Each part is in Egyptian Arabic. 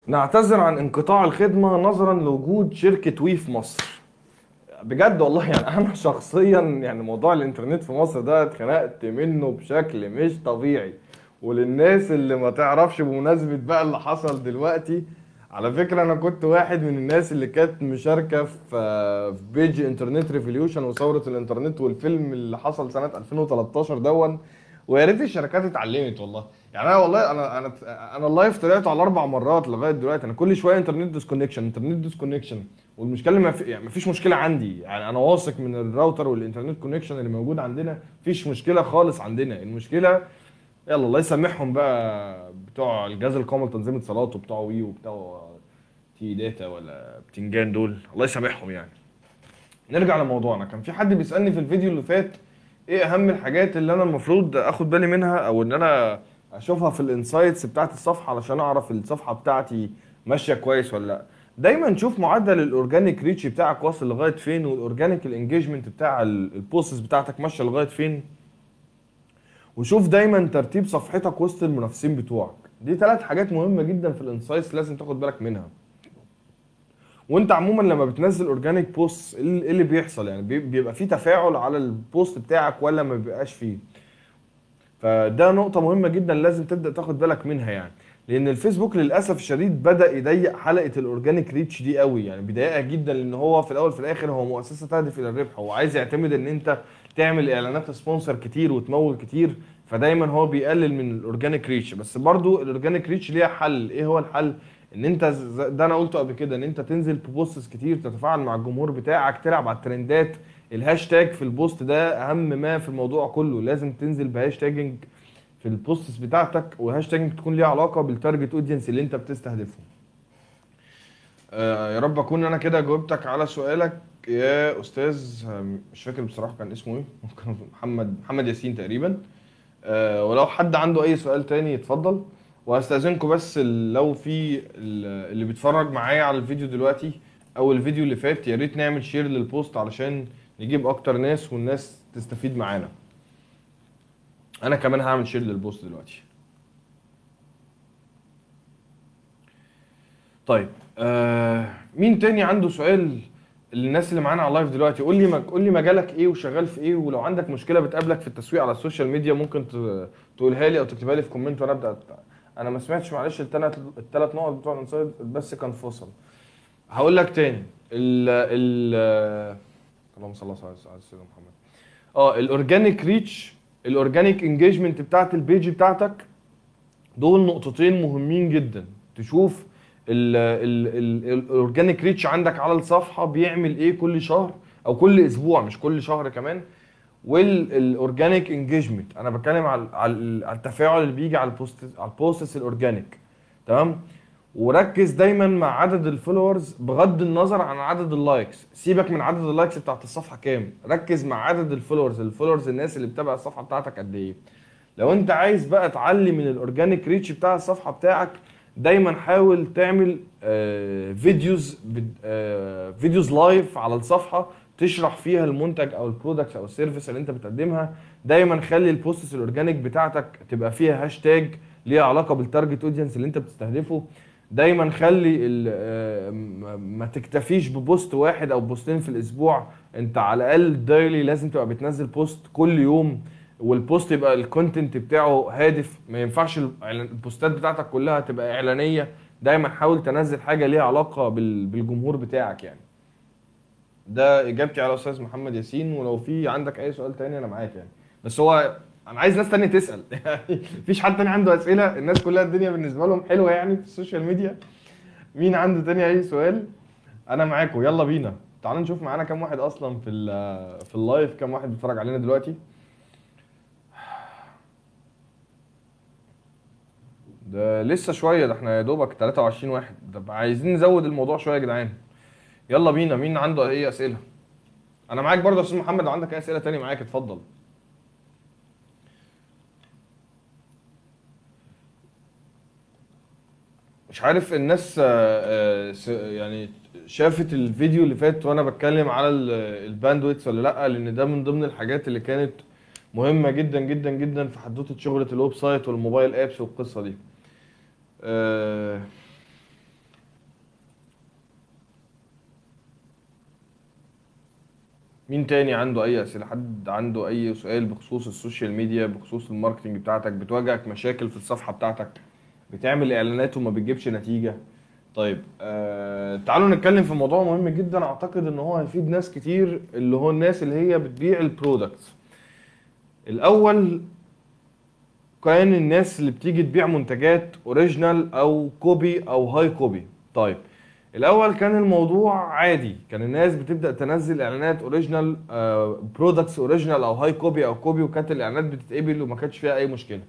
نعتذر عن انقطاع الخدمة نظرا لوجود شركة وي في مصر بجد والله يعني انا شخصيا يعني موضوع الانترنت في مصر ده اتخنقت منه بشكل مش طبيعي وللناس اللي ما تعرفش بمناسبة بقى اللي حصل دلوقتي على فكرة انا كنت واحد من الناس اللي كانت مشاركة في في بيج انترنت ريفوليوشن وثورة الانترنت والفيلم اللي حصل سنة 2013 دون ويا ريت الشركات اتعلمت والله يعني انا والله انا انا انا اللايف طلعته على اربع مرات لغايه دلوقتي انا كل شويه انترنت ديسكونكشن انترنت ديسكونكشن والمشكله ما في يعني ما فيش مشكله عندي يعني انا واثق من الراوتر والانترنت كونكشن اللي موجود عندنا مفيش مشكله خالص عندنا المشكله يلا الله يسامحهم بقى بتوع الجهاز القومي لتنظيم الاتصالات وبتوع وي وبتوع تي داتا ولا بتنجان دول الله يسامحهم يعني نرجع لموضوعنا كان في حد بيسالني في الفيديو اللي فات ايه اهم الحاجات اللي انا المفروض اخد بالي منها او ان انا اشوفها في الانسايتس بتاعت الصفحه علشان اعرف الصفحه بتاعتي ماشيه كويس ولا لا دايما شوف معدل الاورجانيك ريتش بتاعك واصل لغايه فين والاورجانيك الانجيجمنت بتاع البوستس بتاعتك ماشيه لغايه فين وشوف دايما ترتيب صفحتك وسط المنافسين بتوعك دي ثلاث حاجات مهمه جدا في الانسايتس لازم تاخد بالك منها وانت عموما لما بتنزل اورجانيك بوست ايه اللي بيحصل يعني بي- بيبقى في تفاعل على البوست بتاعك ولا ما بيبقاش فيه فده نقطة مهمة جدا لازم تبدأ تاخد بالك منها يعني لأن الفيسبوك للأسف الشديد بدأ يضيق حلقة الأورجانيك ريتش دي قوي يعني بيضايقها جدا لأن هو في الأول في الآخر هو مؤسسة تهدف إلى الربح هو عايز يعتمد إن أنت تعمل إعلانات سبونسر كتير وتمول كتير فدايما هو بيقلل من الأورجانيك ريتش بس برضو الأورجانيك ريتش ليها حل إيه هو الحل؟ ان انت ز- ده انا قلته قبل كده ان انت تنزل ببوستس كتير تتفاعل مع الجمهور بتاعك تلعب على الترندات الهاشتاج في البوست ده اهم ما في الموضوع كله لازم تنزل بهاشتاجنج في البوستس بتاعتك وهاشتاجنج تكون ليها علاقه بالتارجت اودينس اللي انت بتستهدفه آه يا رب اكون انا كده جاوبتك على سؤالك يا استاذ آم، مش فاكر بصراحه كان اسمه ايه ممكن محمد محمد ياسين تقريبا آه ولو حد عنده اي سؤال تاني يتفضل وهستأذنكم بس ال- لو في ال- اللي بيتفرج معايا على الفيديو دلوقتي او الفيديو اللي فات يا ريت نعمل شير للبوست علشان نجيب اكتر ناس والناس تستفيد معانا انا كمان هعمل شير للبوست دلوقتي طيب آه مين تاني عنده سؤال الناس اللي معانا على اللايف دلوقتي قول لي مج... قول لي مجالك ايه وشغال في ايه ولو عندك مشكله بتقابلك في التسويق على السوشيال ميديا ممكن ت... تقولها لي او تكتبها لي في كومنت وانا ابدا أت- انا ما سمعتش معلش الثلاث الثلاث نقط بتوع الانسايد بس كان فصل هقول لك تاني ال ال اللهم صل على سيدنا محمد اه الاورجانيك ريتش الاورجانيك انجيجمنت بتاعت البيج بتاعتك دول نقطتين مهمين جدا تشوف الاورجانيك ريتش عندك على الصفحه بيعمل ايه كل شهر او كل اسبوع مش كل شهر كمان والاورجانيك انجيجمنت انا بتكلم على على على التفاعل اللي بيجي على البوست على البوستس الاورجانيك تمام وركز دايما مع عدد الفولورز بغض النظر عن عدد اللايكس سيبك من عدد اللايكس بتاعت الصفحه كام ركز مع عدد الفولورز الفولورز الناس اللي بتابع الصفحه بتاعتك قد ايه لو انت عايز بقى تعلي من الاورجانيك ريتش بتاع الصفحه بتاعك دايما حاول تعمل آه، فيديوز بد- آه، فيديوز لايف على الصفحه تشرح فيها المنتج او البرودكت او السيرفيس اللي انت بتقدمها دايما خلي البوستس الاورجانيك بتاعتك تبقى فيها هاشتاج ليها علاقه بالتارجت اودينس اللي انت بتستهدفه دايما خلي ال- آه، م- ما تكتفيش ببوست واحد او بوستين في الاسبوع انت على الاقل دايلي لازم تبقى بتنزل بوست كل يوم والبوست يبقى الكونتنت بتاعه هادف ما ينفعش ال- البوستات بتاعتك كلها تبقى اعلانيه دايما حاول تنزل حاجه ليها علاقه بال- بالجمهور بتاعك يعني ده اجابتي على استاذ محمد ياسين ولو في عندك اي سؤال تاني انا معاك يعني بس هو انا عايز ناس تانية تسال يعني مفيش حد تاني عنده اسئله الناس كلها الدنيا بالنسبه لهم حلوه يعني في السوشيال ميديا مين عنده تاني اي سؤال انا معاكم يلا بينا تعالوا نشوف معانا كام واحد اصلا في ال- في اللايف كام واحد بيتفرج علينا دلوقتي ده لسه شويه ده احنا يا دوبك 23 واحد طب عايزين نزود الموضوع شويه يا جدعان يلا بينا مين عنده اي اسئله انا معاك برضه يا استاذ محمد لو عندك اي اسئله تاني معاك اتفضل مش عارف الناس آه، آه، س- يعني شافت الفيديو اللي فات وانا بتكلم على الباندويتس ولا لا لان ده من ضمن الحاجات اللي كانت مهمه جدا جدا جدا في حدوته شغله الويب سايت والموبايل ابس والقصه دي آه، مين تاني عنده اي اسئله حد عنده اي سؤال بخصوص السوشيال ميديا بخصوص الماركتنج بتاعتك بتواجهك مشاكل في الصفحه بتاعتك بتعمل اعلانات وما بتجيبش نتيجه طيب آه تعالوا نتكلم في موضوع مهم جدا اعتقد ان هو هيفيد ناس كتير اللي هو الناس اللي هي بتبيع البرودكتس الاول كان الناس اللي بتيجي تبيع منتجات اوريجينال او كوبي او هاي كوبي طيب الاول كان الموضوع عادي كان الناس بتبدا تنزل اعلانات اوريجينال برودكتس اوريجينال او هاي كوبي او كوبي وكانت الاعلانات بتتقبل وما كانش فيها اي مشكله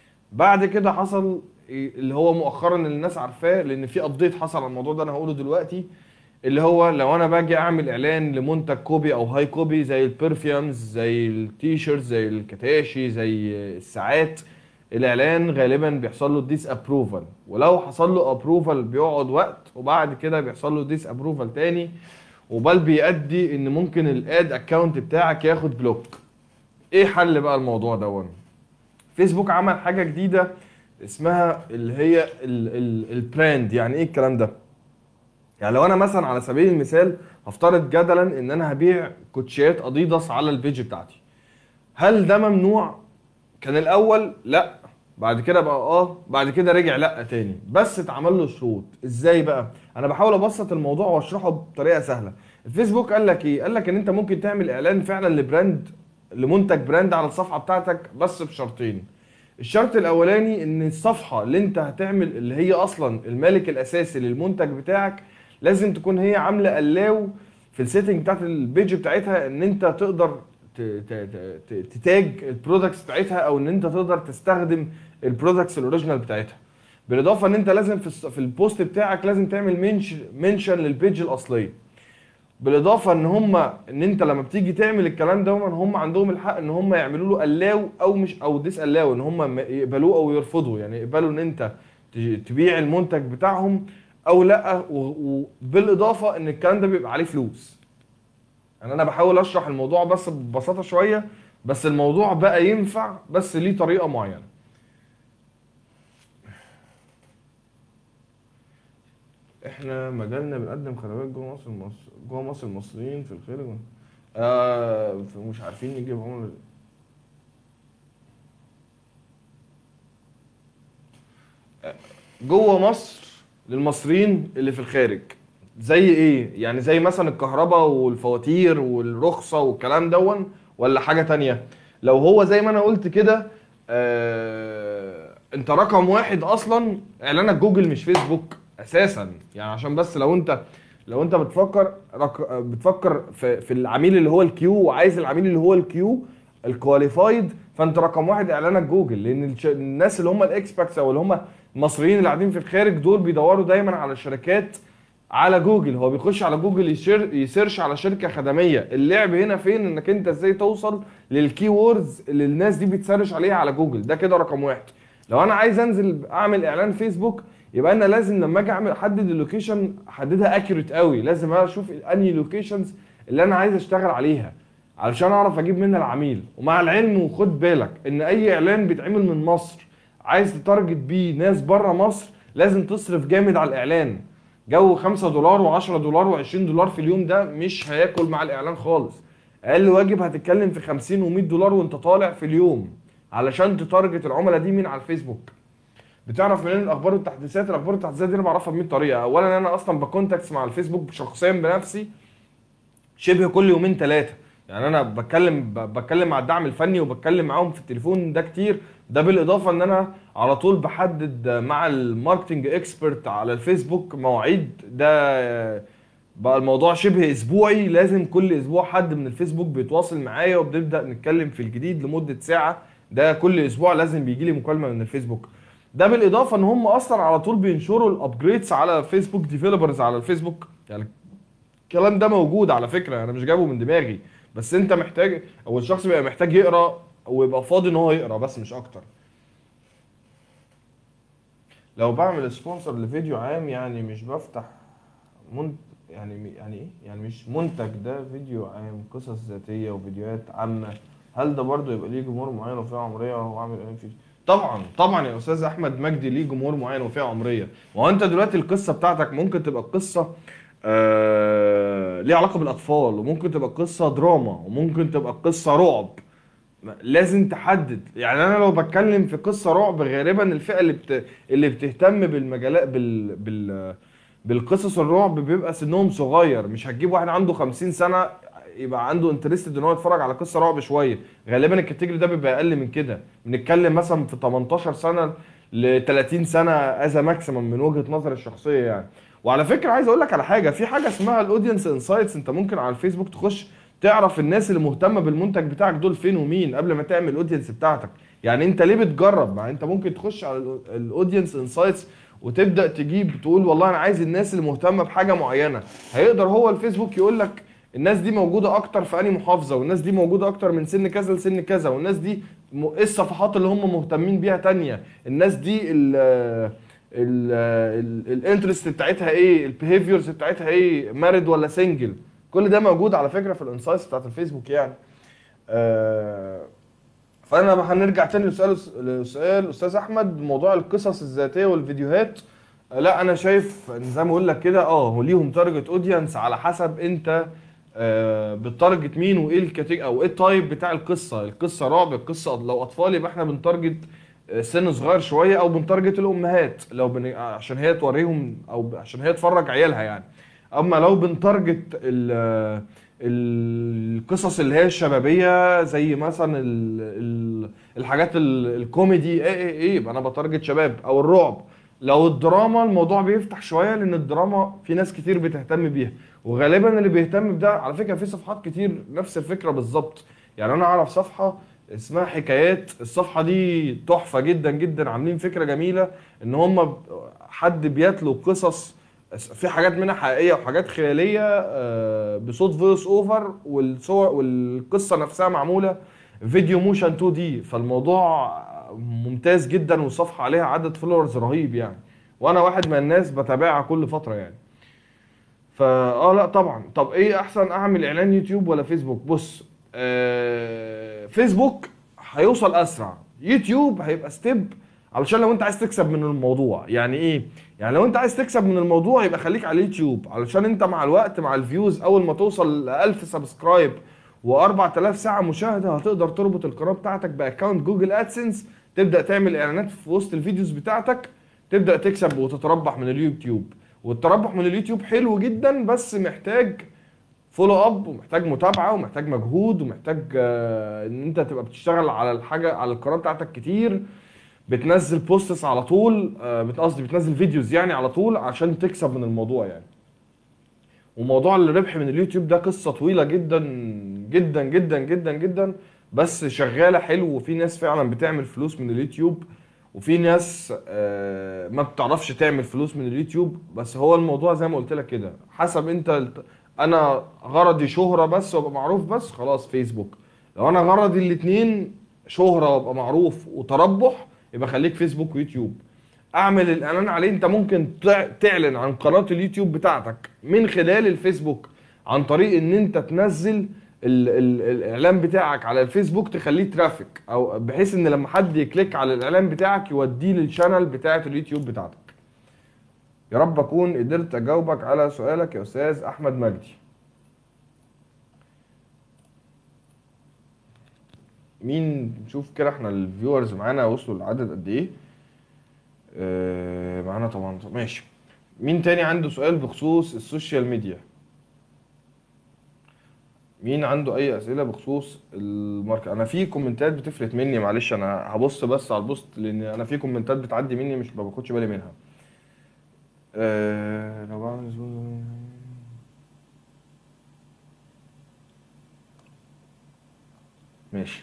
بعد كده حصل اللي هو مؤخرا اللي الناس عارفاه لان في ابديت حصل على الموضوع ده انا هقوله دلوقتي اللي هو لو انا باجي اعمل اعلان لمنتج كوبي او هاي كوبي زي البرفيومز زي التيشيرت زي الكتاشي زي الساعات الاعلان غالبا بيحصل له ديس ابروفال ولو حصل له ابروفال بيقعد وقت وبعد كده بيحصل له ديس ابروفال تاني وبل بيؤدي ان ممكن الاد اكونت بتاعك ياخد بلوك ايه حل بقى الموضوع دون فيسبوك عمل حاجه جديده اسمها اللي هي ال- ال- البراند يعني ايه الكلام ده يعني لو انا مثلا على سبيل المثال هفترض جدلا ان انا هبيع كوتشيات اديداس على البيج بتاعتي هل ده ممنوع كان الاول لا بعد كده بقى اه بعد كده رجع لا تاني بس اتعمل له شروط ازاي بقى انا بحاول ابسط الموضوع واشرحه بطريقه سهله الفيسبوك قال لك ايه قال لك ان انت ممكن تعمل اعلان فعلا لبراند لمنتج براند على الصفحه بتاعتك بس بشرطين الشرط الاولاني ان الصفحه اللي انت هتعمل اللي هي اصلا المالك الاساسي للمنتج بتاعك لازم تكون هي عامله الاو في السيتنج بتاعت البيج بتاعتها ان انت تقدر ت- ت- ت- تتاج البرودكتس بتاعتها او ان انت تقدر تستخدم البرودكتس الاوريجينال بتاعتها بالاضافه ان انت لازم في الس- في البوست بتاعك لازم تعمل منشن للبيج الاصليه بالاضافه ان هم ان انت لما بتيجي تعمل الكلام ده هم عندهم الحق ان هم يعملوا له الاو او مش او ديس الاو ان هم يقبلوه او يرفضوا يعني يقبلوا ان انت ت- تبيع المنتج بتاعهم او لا و- وبالاضافه ان الكلام ده بيبقى عليه فلوس يعني انا بحاول اشرح الموضوع بس ببساطه شويه بس الموضوع بقى ينفع بس ليه طريقه معينه احنا مجالنا بنقدم خدمات جوه مصر المصر جوه مصر المصريين في الخارج آه مش عارفين نجيب عمر جوه مصر للمصريين اللي في الخارج زي ايه يعني زي مثلا الكهرباء والفواتير والرخصة والكلام دون ولا حاجة تانية لو هو زي ما انا قلت كده آه انت رقم واحد اصلا اعلانك جوجل مش فيسبوك اساسا يعني عشان بس لو انت لو انت بتفكر رق... بتفكر في في العميل اللي هو الكيو وعايز العميل اللي هو الكيو الكواليفايد فانت رقم واحد اعلانك جوجل لان الش... الناس اللي هم الاكسبرتس او اللي هم المصريين اللي قاعدين في الخارج دول بيدوروا دايما على شركات على جوجل هو بيخش على جوجل يشير يسيرش على شركه خدميه اللعب هنا فين انك انت ازاي توصل للكي ووردز اللي الناس دي بتسرش عليها على جوجل ده كده رقم واحد لو انا عايز انزل اعمل اعلان فيسبوك يبقى انا لازم لما اجي اعمل احدد اللوكيشن احددها اكيوريت قوي لازم اشوف انهي لوكيشنز اللي انا عايز اشتغل عليها علشان اعرف اجيب منها العميل ومع العلم وخد بالك ان اي اعلان بيتعمل من مصر عايز تتارجت بيه ناس بره مصر لازم تصرف جامد على الاعلان جو 5 دولار و10 دولار و20 دولار في اليوم ده مش هياكل مع الاعلان خالص اقل واجب هتتكلم في 50 و100 دولار وانت طالع في اليوم علشان تتارجت العملاء دي من على الفيسبوك بتعرف منين الاخبار والتحديثات الاخبار والتحديثات دي انا بعرفها ب 100 طريقه اولا انا اصلا بكونتاكتس مع الفيسبوك شخصيا بنفسي شبه كل يومين ثلاثه يعني انا بتكلم ب- بتكلم مع الدعم الفني وبتكلم معاهم في التليفون ده كتير ده بالاضافه ان انا على طول بحدد مع الماركتنج اكسبرت على الفيسبوك مواعيد ده بقى الموضوع شبه اسبوعي لازم كل اسبوع حد من الفيسبوك بيتواصل معايا وبنبدا نتكلم في الجديد لمده ساعه ده كل اسبوع لازم بيجي لي مكالمه من الفيسبوك ده بالاضافه ان هم اصلا على طول بينشروا الابجريدز على فيسبوك ديفلوبرز على الفيسبوك يعني الكلام ده موجود على فكره انا مش جايبه من دماغي بس انت محتاج او الشخص بيبقى محتاج يقرا ويبقى فاضي ان هو يقرا بس مش اكتر لو بعمل سبونسر لفيديو عام يعني مش بفتح منت يعني يعني ايه يعني مش منتج ده فيديو عام قصص ذاتيه وفيديوهات عامه هل ده برضه يبقى ليه جمهور معين وفئه عمريه وهو عامل ايه فيه طبعا طبعا يا استاذ احمد مجدي ليه جمهور معين وفئه عمريه ما هو انت دلوقتي القصه بتاعتك ممكن تبقى قصه آه ليه علاقه بالاطفال وممكن تبقى قصه دراما وممكن تبقى قصه رعب ما- لازم تحدد يعني انا لو بتكلم في قصه رعب غالبا الفئه اللي بت... اللي بتهتم بالمجالات بال... بال... بالقصص الرعب بيبقى سنهم صغير مش هتجيب واحد عنده 50 سنه يبقى عنده انترستد ان هو يتفرج على قصه رعب شويه غالبا الكاتيجوري ده بيبقى اقل من كده بنتكلم مثلا في 18 سنه ل 30 سنه از ماكسيمم من وجهه نظري الشخصيه يعني وعلى فكره عايز اقول لك على حاجه في حاجه اسمها الاودينس انسايتس انت ممكن على الفيسبوك تخش تعرف الناس اللي مهتمه بالمنتج بتاعك دول فين ومين قبل ما تعمل الاودينس بتاعتك يعني انت ليه بتجرب ما انت ممكن تخش على الاودينس انسايتس وتبدا تجيب تقول والله انا عايز الناس اللي مهتمه بحاجه معينه هيقدر هو الفيسبوك يقول لك الناس دي موجوده اكتر في انهي محافظه والناس دي موجوده اكتر من سن كذا لسن كذا والناس دي م- ايه الصفحات اللي هم مهتمين بيها تانية الناس دي ال الانترست بتاعتها ايه البيهيفيرز بتاعتها ايه مارد ولا سنجل كل ده موجود على فكره في الانسايتس بتاعت الفيسبوك يعني آه، فانا هنرجع تاني لسؤال لسؤال استاذ احمد موضوع القصص الذاتيه والفيديوهات آه، لا انا شايف إن زي ما اقول لك كده اه هو ليهم تارجت اودينس على حسب انت آه، بتارجت مين وايه الكاتيج او ايه التايب بتاع القصه القصه رعب القصه لو اطفال يبقى احنا بنتارجت آه، سن صغير شويه او بنتارجت الامهات لو بن... عشان هي توريهم او عشان هي تفرج عيالها يعني اما لو بنتارجت ال... القصص اللي هي الشبابيه زي مثلا ال... ال... الحاجات ال... الكوميدي ايه ايه ايه يبقى انا بتارجت شباب او الرعب لو الدراما الموضوع بيفتح شويه لان الدراما في ناس كتير بتهتم بيها وغالبا اللي بيهتم بده على فكره في صفحات كتير نفس الفكره بالظبط يعني انا اعرف صفحه اسمها حكايات الصفحه دي تحفه جدا جدا عاملين فكره جميله ان هم حد بيتلو قصص في حاجات منها حقيقيه وحاجات خياليه آه، بصوت فويس اوفر والصور والقصه نفسها معموله فيديو موشن 2 دي فالموضوع ممتاز جدا والصفحه عليها عدد فولورز رهيب يعني وانا واحد من الناس بتابعها كل فتره يعني فا اه لا طبعا طب ايه احسن اعمل اعلان يوتيوب ولا فيسبوك بص آه فيسبوك هيوصل اسرع يوتيوب هيبقى ستيب علشان لو انت عايز تكسب من الموضوع يعني ايه يعني لو انت عايز تكسب من الموضوع يبقى خليك على اليوتيوب علشان انت مع الوقت مع الفيوز اول ما توصل ل 1000 سبسكرايب و4000 ساعه مشاهده هتقدر تربط القناه بتاعتك باكونت جوجل ادسنس تبدا تعمل اعلانات في وسط الفيديوز بتاعتك تبدا تكسب وتتربح من اليوتيوب والتربح من اليوتيوب حلو جدا بس محتاج فولو اب ومحتاج متابعه ومحتاج مجهود ومحتاج آه، ان انت تبقى بتشتغل على الحاجه على القناه بتاعتك كتير بتنزل بوستس على طول آه، بت- قصدي بتنزل فيديوز يعني على طول عشان تكسب من الموضوع يعني وموضوع الربح من اليوتيوب ده قصه طويله جدا جدا جدا جدا جدا بس شغاله حلو وفي ناس فعلا بتعمل فلوس من اليوتيوب وفي ناس آه، ما بتعرفش تعمل فلوس من اليوتيوب بس هو الموضوع زي ما قلت لك كده حسب انت الت- انا غرضي شهرة بس وابقى معروف بس خلاص فيسبوك لو انا غرضي الاتنين شهرة وابقى معروف وتربح يبقى خليك فيسبوك ويوتيوب اعمل الاعلان عليه انت ممكن تع- تعلن عن قناة اليوتيوب بتاعتك من خلال الفيسبوك عن طريق ان انت تنزل ال ال الاعلان بتاعك على الفيسبوك تخليه ترافيك او بحيث ان لما حد يكليك على الاعلان بتاعك يوديه للشانل بتاعه اليوتيوب بتاعتك يا رب اكون قدرت اجاوبك على سؤالك يا استاذ احمد مجدي مين نشوف كده احنا الفيورز معانا وصلوا لعدد قد ايه آه معانا طبعا ماشي مين تاني عنده سؤال بخصوص السوشيال ميديا مين عنده اي اسئله بخصوص الماركه انا في كومنتات بتفلت مني معلش انا هبص بس على البوست لان انا في كومنتات بتعدي مني مش ما باخدش بالي منها أه لو بعمل زبون- ماشي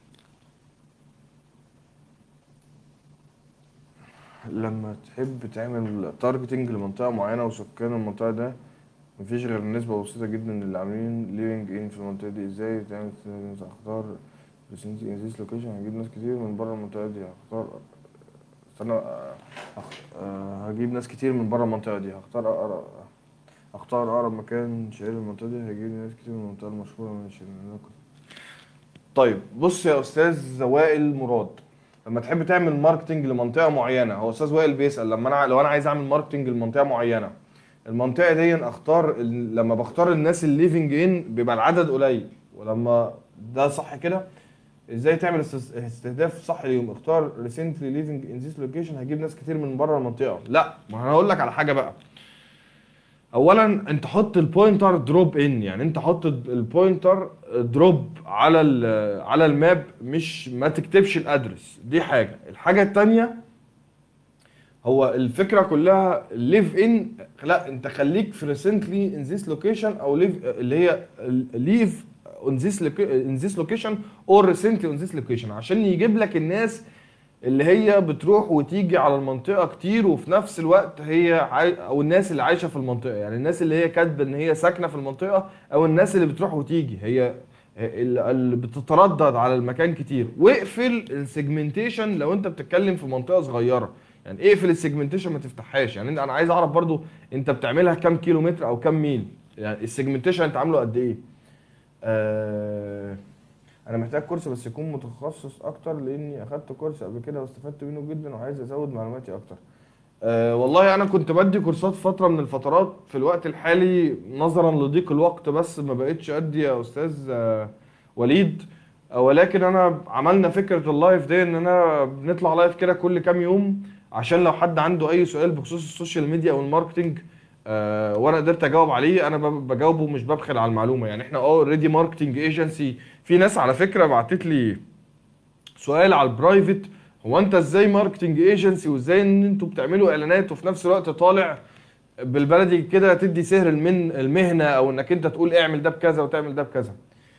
لما تحب تعمل تارجتنج لمنطقة معينة وسكان المنطقة ده مفيش غير نسبة بسيطة جدا اللي عاملين ليفنج ان في المنطقة دي ازاي تعمل اختار ريسنتي ان ذيس لوكيشن هجيب ناس كتير من بره المنطقة دي هختار استنى آه، أخ- آه، هجيب ناس كتير من بره المنطقة دي هختار أقرب اختار اقرب مكان شهير المنطقة دي هيجيب ناس كتير من المنطقة المشهورة من الشهير طيب بص يا استاذ وائل مراد لما تحب تعمل ماركتنج لمنطقه معينه هو استاذ وائل بيسال لما انا لو انا عايز اعمل ماركتنج لمنطقه معينه المنطقه دي اختار ال- لما بختار الناس الليفنج ان بيبقى العدد قليل ولما ده صح كده ازاي تعمل استس- استهداف صح ليهم اختار ريسنتلي ليفنج ان ذيس لوكيشن هجيب ناس كتير من بره المنطقه لا ما انا هقول لك على حاجه بقى اولا انت حط البوينتر دروب ان يعني انت حط البوينتر دروب على ال- على الماب مش ما تكتبش الادرس دي حاجه الحاجه الثانيه هو الفكره كلها ليف ان لا انت خليك في ريسنتلي ان ذيس لوكيشن او ليف اللي هي ليف اون ذيس ان ذيس لوكيشن اور ريسنتلي اون ذيس لوكيشن عشان يجيب لك الناس اللي هي بتروح وتيجي على المنطقه كتير وفي نفس الوقت هي عاي... او الناس اللي عايشه في المنطقه يعني الناس اللي هي كاتبه ان هي ساكنه في المنطقه او الناس اللي بتروح وتيجي هي ال- اللي بتتردد على المكان كتير واقفل السيجمنتيشن لو انت بتتكلم في منطقه صغيره يعني اقفل السيجمنتيشن ما تفتحهاش يعني انا عايز اعرف برضو انت بتعملها كام كيلو متر او كام ميل يعني السيجمنتيشن انت عامله قد ايه آه انا محتاج كورس بس يكون متخصص اكتر لاني اخدت كورس قبل كده واستفدت منه جدا وعايز ازود معلوماتي اكتر أه والله انا كنت بدي كورسات فتره من الفترات في الوقت الحالي نظرا لضيق الوقت بس ما بقتش ادي يا استاذ آه، وليد آه، ولكن انا عملنا فكره اللايف دي ان انا بنطلع لايف كده كل كام يوم عشان لو حد عنده اي سؤال بخصوص السوشيال ميديا او الماركتنج آه وانا قدرت اجاوب عليه انا ب- بجاوبه مش ببخل على المعلومه يعني احنا اوريدي ماركتنج ايجنسي في ناس على فكره بعتت لي سؤال على البرايفت هو انت ازاي ماركتنج ايجنسي وازاي ان انتوا بتعملوا اعلانات وفي نفس الوقت طالع بالبلدي كده تدي سهر المن المهنه او انك انت تقول اعمل ده بكذا وتعمل ده بكذا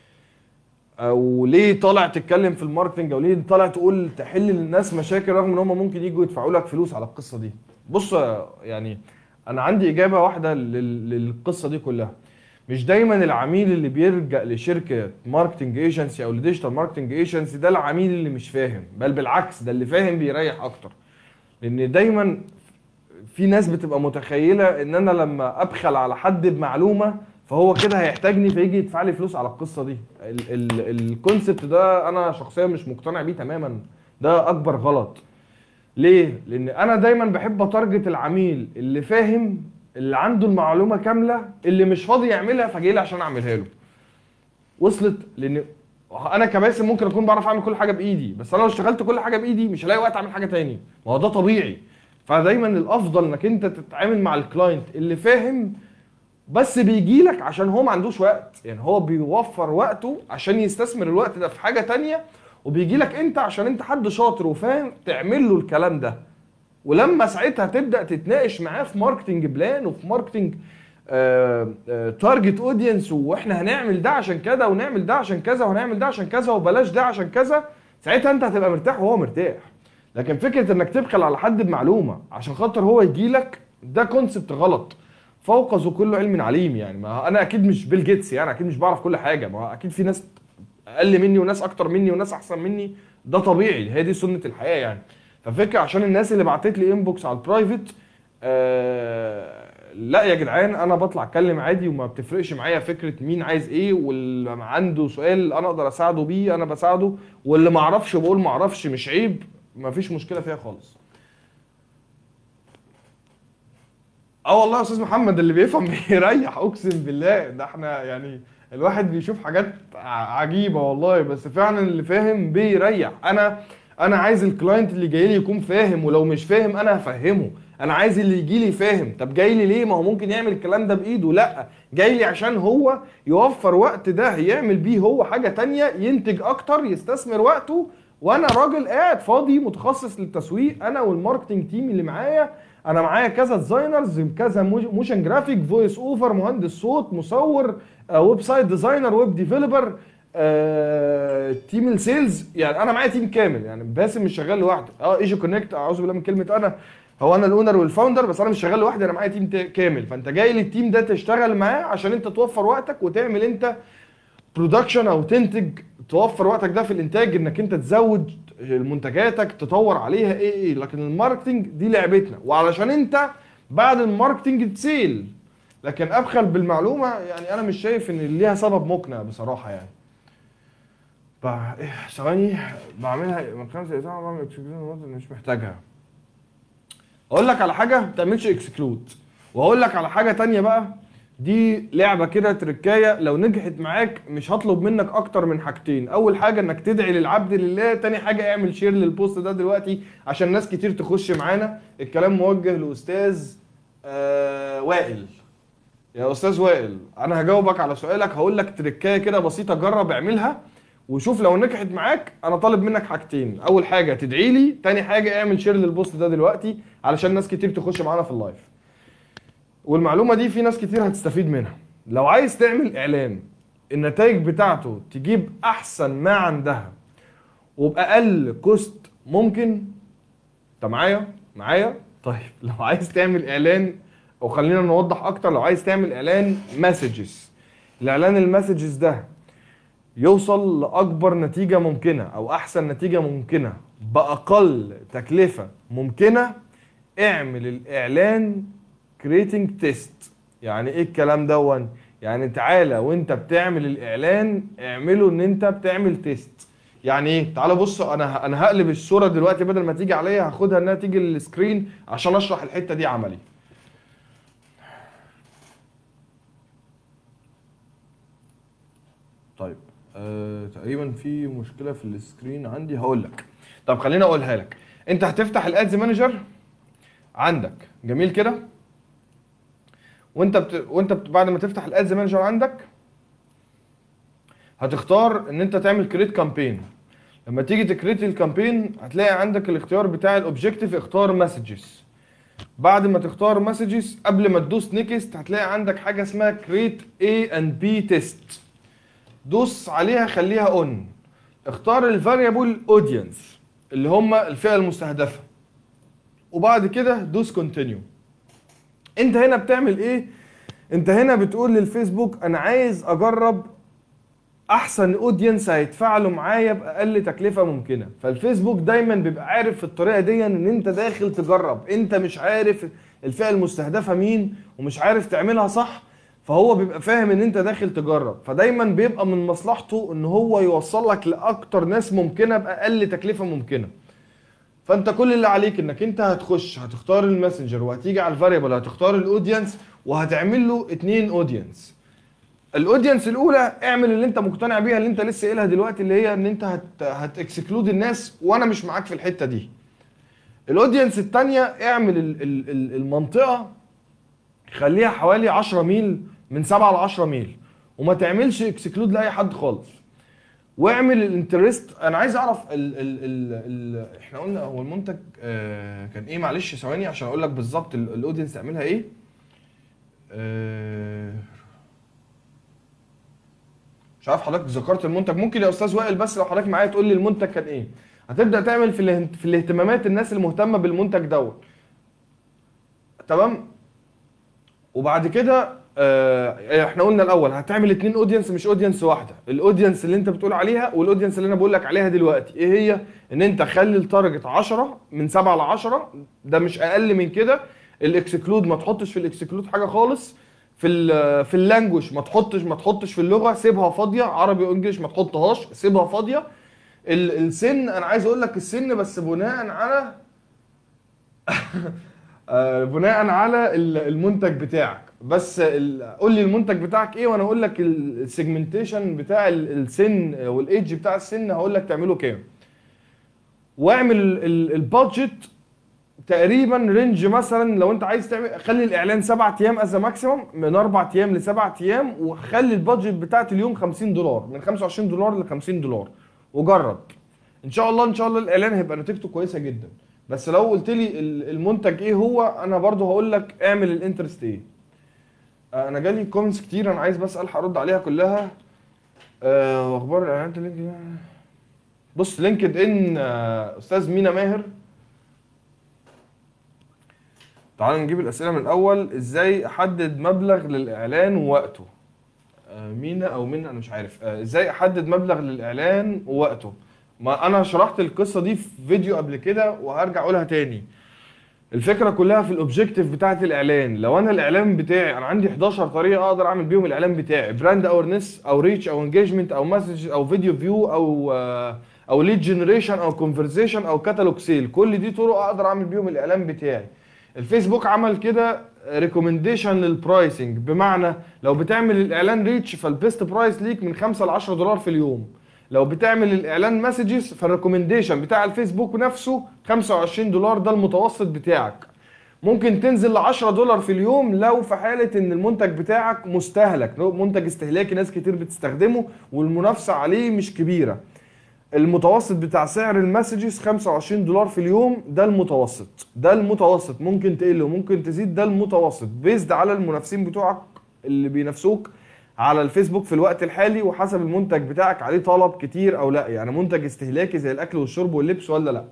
او ليه طالع تتكلم في الماركتنج او ليه طالع تقول تحل للناس مشاكل رغم ان هم ممكن يجوا يدفعوا لك فلوس على القصه دي بص يعني انا عندي اجابه واحده لل- للقصه دي كلها مش دايما العميل اللي بيلجأ لشركه ماركتنج ايجنسي او لديجيتال ماركتنج ايجنسي ده العميل اللي مش فاهم بل بالعكس ده اللي فاهم بيريح اكتر لان دايما في ناس بتبقى متخيله ان انا لما ابخل على حد بمعلومه فهو كده هيحتاجني فيجي يدفع لي فلوس على القصه دي الكونسبت ده انا شخصيا مش مقتنع بيه تماما ده اكبر غلط ليه لان انا دايما بحب اتارجت العميل اللي فاهم اللي عنده المعلومه كامله اللي مش فاضي يعملها فجاي لي عشان اعملها له وصلت لان انا كباسم ممكن اكون بعرف اعمل كل حاجه بايدي بس انا لو اشتغلت كل حاجه بايدي مش هلاقي وقت اعمل حاجه تاني ما هو ده طبيعي فدايما الافضل انك انت تتعامل مع الكلاينت اللي فاهم بس بيجي لك عشان هو ما عندوش وقت يعني هو بيوفر وقته عشان يستثمر الوقت ده في حاجه تانية وبيجي لك انت عشان انت حد شاطر وفاهم تعمل له الكلام ده ولما ساعتها تبدا تتناقش معاه في ماركتنج بلان وفي ماركتنج تارجت اودينس واحنا هنعمل ده عشان كذا ونعمل ده عشان كذا وهنعمل ده عشان كذا وبلاش ده عشان كذا ساعتها انت هتبقى مرتاح وهو مرتاح لكن فكره انك تبخل على حد بمعلومه عشان خاطر هو يجي لك ده كونسبت غلط فوق ذو كل علم عليم يعني ما انا اكيد مش بيل جيتس يعني اكيد مش بعرف كل حاجه ما اكيد في ناس اقل مني وناس اكتر مني وناس احسن مني ده طبيعي هي دي سنه الحياه يعني ففكره عشان الناس اللي بعتت لي انبوكس على البرايفت آه لا يا جدعان انا بطلع اتكلم عادي وما بتفرقش معايا فكره مين عايز ايه واللي عنده سؤال انا اقدر اساعده بيه انا بساعده واللي ما اعرفش بقول ما اعرفش مش عيب ما فيش مشكله فيها خالص اه والله يا استاذ محمد اللي بيفهم بيريح اقسم بالله ده احنا يعني الواحد بيشوف حاجات ع- عجيبه والله بس فعلا اللي فاهم بيريح انا انا عايز الكلاينت اللي جاي لي يكون فاهم ولو مش فاهم انا هفهمه انا عايز اللي يجي لي فاهم طب جاي لي ليه ما هو ممكن يعمل الكلام ده بايده لا جاي لي عشان هو يوفر وقت ده يعمل بيه هو حاجه تانية ينتج اكتر يستثمر وقته وانا راجل قاعد فاضي متخصص للتسويق انا والماركتنج تيم اللي معايا انا معايا كذا ديزاينرز كذا موشن جرافيك فويس اوفر مهندس صوت مصور آه، ويب سايت ديزاينر ويب ديفلوبر آه، تيم السيلز يعني انا معايا تيم كامل يعني باسم مش شغال لوحده اه ايجي كونكت اعوذ بالله من كلمه انا هو انا الاونر والفاوندر بس انا مش شغال لوحدي انا معايا تيم تا- كامل فانت جاي للتيم ده تشتغل معاه عشان انت توفر وقتك وتعمل انت برودكشن او تنتج توفر وقتك ده في الانتاج انك انت تزود منتجاتك تطور عليها ايه ايه لكن الماركتنج دي لعبتنا وعلشان انت بعد الماركتنج تسيل لكن ابخل بالمعلومه يعني انا مش شايف ان ليها سبب مقنع بصراحه يعني بع- إيه، ثواني بعملها من خمسة ساعة بعمل اكسكلود مش محتاجها اقول لك على حاجه ما تعملش اكسكلود وهقول لك على حاجه تانية بقى دي لعبه كده تركايه لو نجحت معاك مش هطلب منك اكتر من حاجتين اول حاجه انك تدعي للعبد لله تاني حاجه اعمل شير للبوست ده دلوقتي عشان ناس كتير تخش معانا الكلام موجه لاستاذ آه وائل يا استاذ وائل انا هجاوبك على سؤالك هقول لك تركايه كده بسيطه جرب اعملها وشوف لو نجحت معاك انا طالب منك حاجتين اول حاجه تدعي لي تاني حاجه اعمل شير للبوست ده دلوقتي علشان ناس كتير تخش معانا في اللايف والمعلومه دي في ناس كتير هتستفيد منها لو عايز تعمل اعلان النتائج بتاعته تجيب احسن ما عندها وباقل كوست ممكن انت معايا معايا طيب لو عايز تعمل اعلان او خلينا نوضح اكتر لو عايز تعمل اعلان مسجز الاعلان المسجز ده يوصل لاكبر نتيجه ممكنه او احسن نتيجه ممكنه باقل تكلفه ممكنه اعمل الاعلان كريتنج تيست يعني ايه الكلام دون يعني تعالى وانت بتعمل الاعلان اعمله ان انت بتعمل تيست يعني ايه تعالى بص انا انا هقلب الصوره دلوقتي بدل ما تيجي عليا هاخدها انها تيجي للسكرين عشان اشرح الحته دي عملي طيب آه، تقريبا في مشكله في السكرين عندي هقول لك طب خليني اقولها لك انت هتفتح الادز مانجر عندك جميل كده وانت بت... وانت بت... بعد ما تفتح الادز مانجر عندك هتختار ان انت تعمل كريت كامبين لما تيجي تكريت الكامبين هتلاقي عندك الاختيار بتاع الاوبجيكتيف اختار مسجز بعد ما تختار مسجز قبل ما تدوس نيكست هتلاقي عندك حاجه اسمها كريت اي اند بي تيست دوس عليها خليها اون اختار الفاريبل اودينس اللي هم الفئه المستهدفه وبعد كده دوس كونتينيو انت هنا بتعمل ايه انت هنا بتقول للفيسبوك انا عايز اجرب احسن اودينس هيتفاعلوا معايا باقل تكلفه ممكنه فالفيسبوك دايما بيبقى عارف في الطريقه دي ان انت داخل تجرب انت مش عارف الفئه المستهدفه مين ومش عارف تعملها صح فهو بيبقى فاهم ان انت داخل تجرب فدايما بيبقى من مصلحته ان هو يوصل لك لاكتر ناس ممكنه باقل تكلفه ممكنه فانت كل اللي عليك انك انت هتخش هتختار الماسنجر وهتيجي على الفاريبل هتختار الاودينس وهتعمل له اتنين اودينس الاودينس الاولى اعمل اللي انت مقتنع بيها اللي انت لسه قايلها دلوقتي اللي هي ان انت هت هتكسكلود الناس وانا مش معاك في الحته دي الاودينس الثانيه اعمل ال- ال- ال- المنطقه خليها حوالي 10 ميل من 7 ل 10 ميل وما تعملش اكسكلود لاي حد خالص واعمل الانترست انا عايز اعرف ال ال ال ال احنا قلنا هو المنتج آه كان ايه معلش ثواني عشان اقول لك بالظبط ال- الاودينس تعملها ايه آه مش عارف حضرتك ذكرت المنتج ممكن يا استاذ وائل بس لو حضرتك معايا تقول لي المنتج كان ايه هتبدا تعمل في اله- في الاهتمامات الناس المهتمه بالمنتج دوت تمام وبعد كده آه احنا قلنا الاول هتعمل اتنين اودينس مش اودينس واحده الاودينس اللي انت بتقول عليها والاودينس اللي انا بقول لك عليها دلوقتي ايه هي ان انت خلي التارجت 10 من 7 ل 10 ده مش اقل من كده الاكسكلود ما تحطش في الاكسكلود حاجه خالص في ال في اللانجوج ما تحطش ما تحطش في اللغه سيبها فاضيه عربي وانجليش ما تحطهاش سيبها فاضيه ال- السن انا عايز اقول لك السن بس بناء على آه، بناء على ال- المنتج بتاعك بس ال- قول لي المنتج بتاعك ايه وانا اقول لك السيجمنتيشن بتاع ال- السن والايدج بتاع السن هقول لك تعمله كام واعمل البادجت تقريبا رينج مثلا لو انت عايز تعمل خلي الاعلان سبع ايام از ماكسيمم من اربع ايام لسبع ايام وخلي البادجت بتاعت اليوم 50 دولار من 25 دولار ل 50 دولار وجرب ان شاء الله ان شاء الله الاعلان هيبقى نتيجته كويسه جدا بس لو قلت لي ال- المنتج ايه هو انا برضو هقول لك اعمل الانترست ايه آه، انا جالي كومنتس كتير انا عايز بس الحق ارد عليها كلها آه، واخبار الاعلانات اللينكد بص لينكد ان آه، استاذ مينا ماهر تعال نجيب الاسئله من الاول ازاي احدد مبلغ للاعلان ووقته آه، مينا او مين انا مش عارف آه، ازاي احدد مبلغ للاعلان ووقته ما انا شرحت القصه دي في فيديو قبل كده وهرجع اقولها تاني الفكره كلها في الاوبجيكتيف بتاعت الاعلان لو انا الاعلان بتاعي انا عندي 11 طريقه اقدر اعمل بيهم الاعلان بتاعي براند اورنس او ريتش او انجيجمنت او مسج او فيديو فيو او آه، او ليد جنريشن او كونفرزيشن او كاتالوج سيل كل دي طرق اقدر اعمل بيهم الاعلان بتاعي الفيسبوك عمل كده ريكومنديشن للبرايسنج بمعنى لو بتعمل الاعلان ريتش فالبيست برايس ليك من 5 ل 10 دولار في اليوم لو بتعمل الاعلان مسجز فالريكومنديشن بتاع الفيسبوك نفسه 25 دولار ده المتوسط بتاعك ممكن تنزل ل 10 دولار في اليوم لو في حاله ان المنتج بتاعك مستهلك منتج استهلاكي ناس كتير بتستخدمه والمنافسه عليه مش كبيره المتوسط بتاع سعر المسجز 25 دولار في اليوم ده المتوسط ده المتوسط ممكن تقل وممكن تزيد ده المتوسط بيزد على المنافسين بتوعك اللي بينافسوك على الفيسبوك في الوقت الحالي وحسب المنتج بتاعك عليه طلب كتير او لا يعني منتج استهلاكي زي الاكل والشرب واللبس ولا لا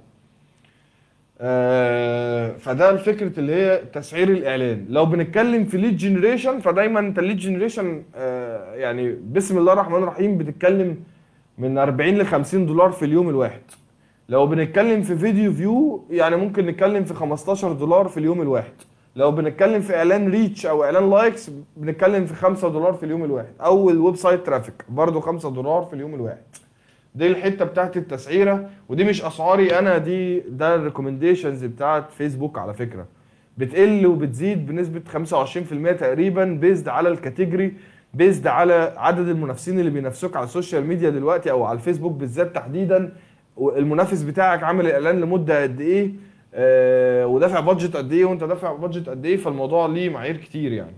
آه فده الفكره اللي هي تسعير الاعلان لو بنتكلم في ليد جنريشن فدايما انت الليد جنريشن آه يعني بسم الله الرحمن الرحيم بتتكلم من 40 ل 50 دولار في اليوم الواحد لو بنتكلم في فيديو فيو يعني ممكن نتكلم في 15 دولار في اليوم الواحد لو بنتكلم في اعلان ريتش او اعلان لايكس بنتكلم في 5 دولار في اليوم الواحد او الويب سايت ترافيك برضو 5 دولار في اليوم الواحد دي الحته بتاعت التسعيره ودي مش اسعاري انا دي ده الريكومنديشنز بتاعت فيسبوك على فكره بتقل وبتزيد بنسبه 25% تقريبا بيزد على الكاتيجوري بيزد على عدد المنافسين اللي بينافسوك على السوشيال ميديا دلوقتي او على الفيسبوك بالذات تحديدا المنافس بتاعك عامل الاعلان لمده قد ايه آه ودافع بادجت قد ايه وانت دافع بادجت قد ايه فالموضوع ليه معايير كتير يعني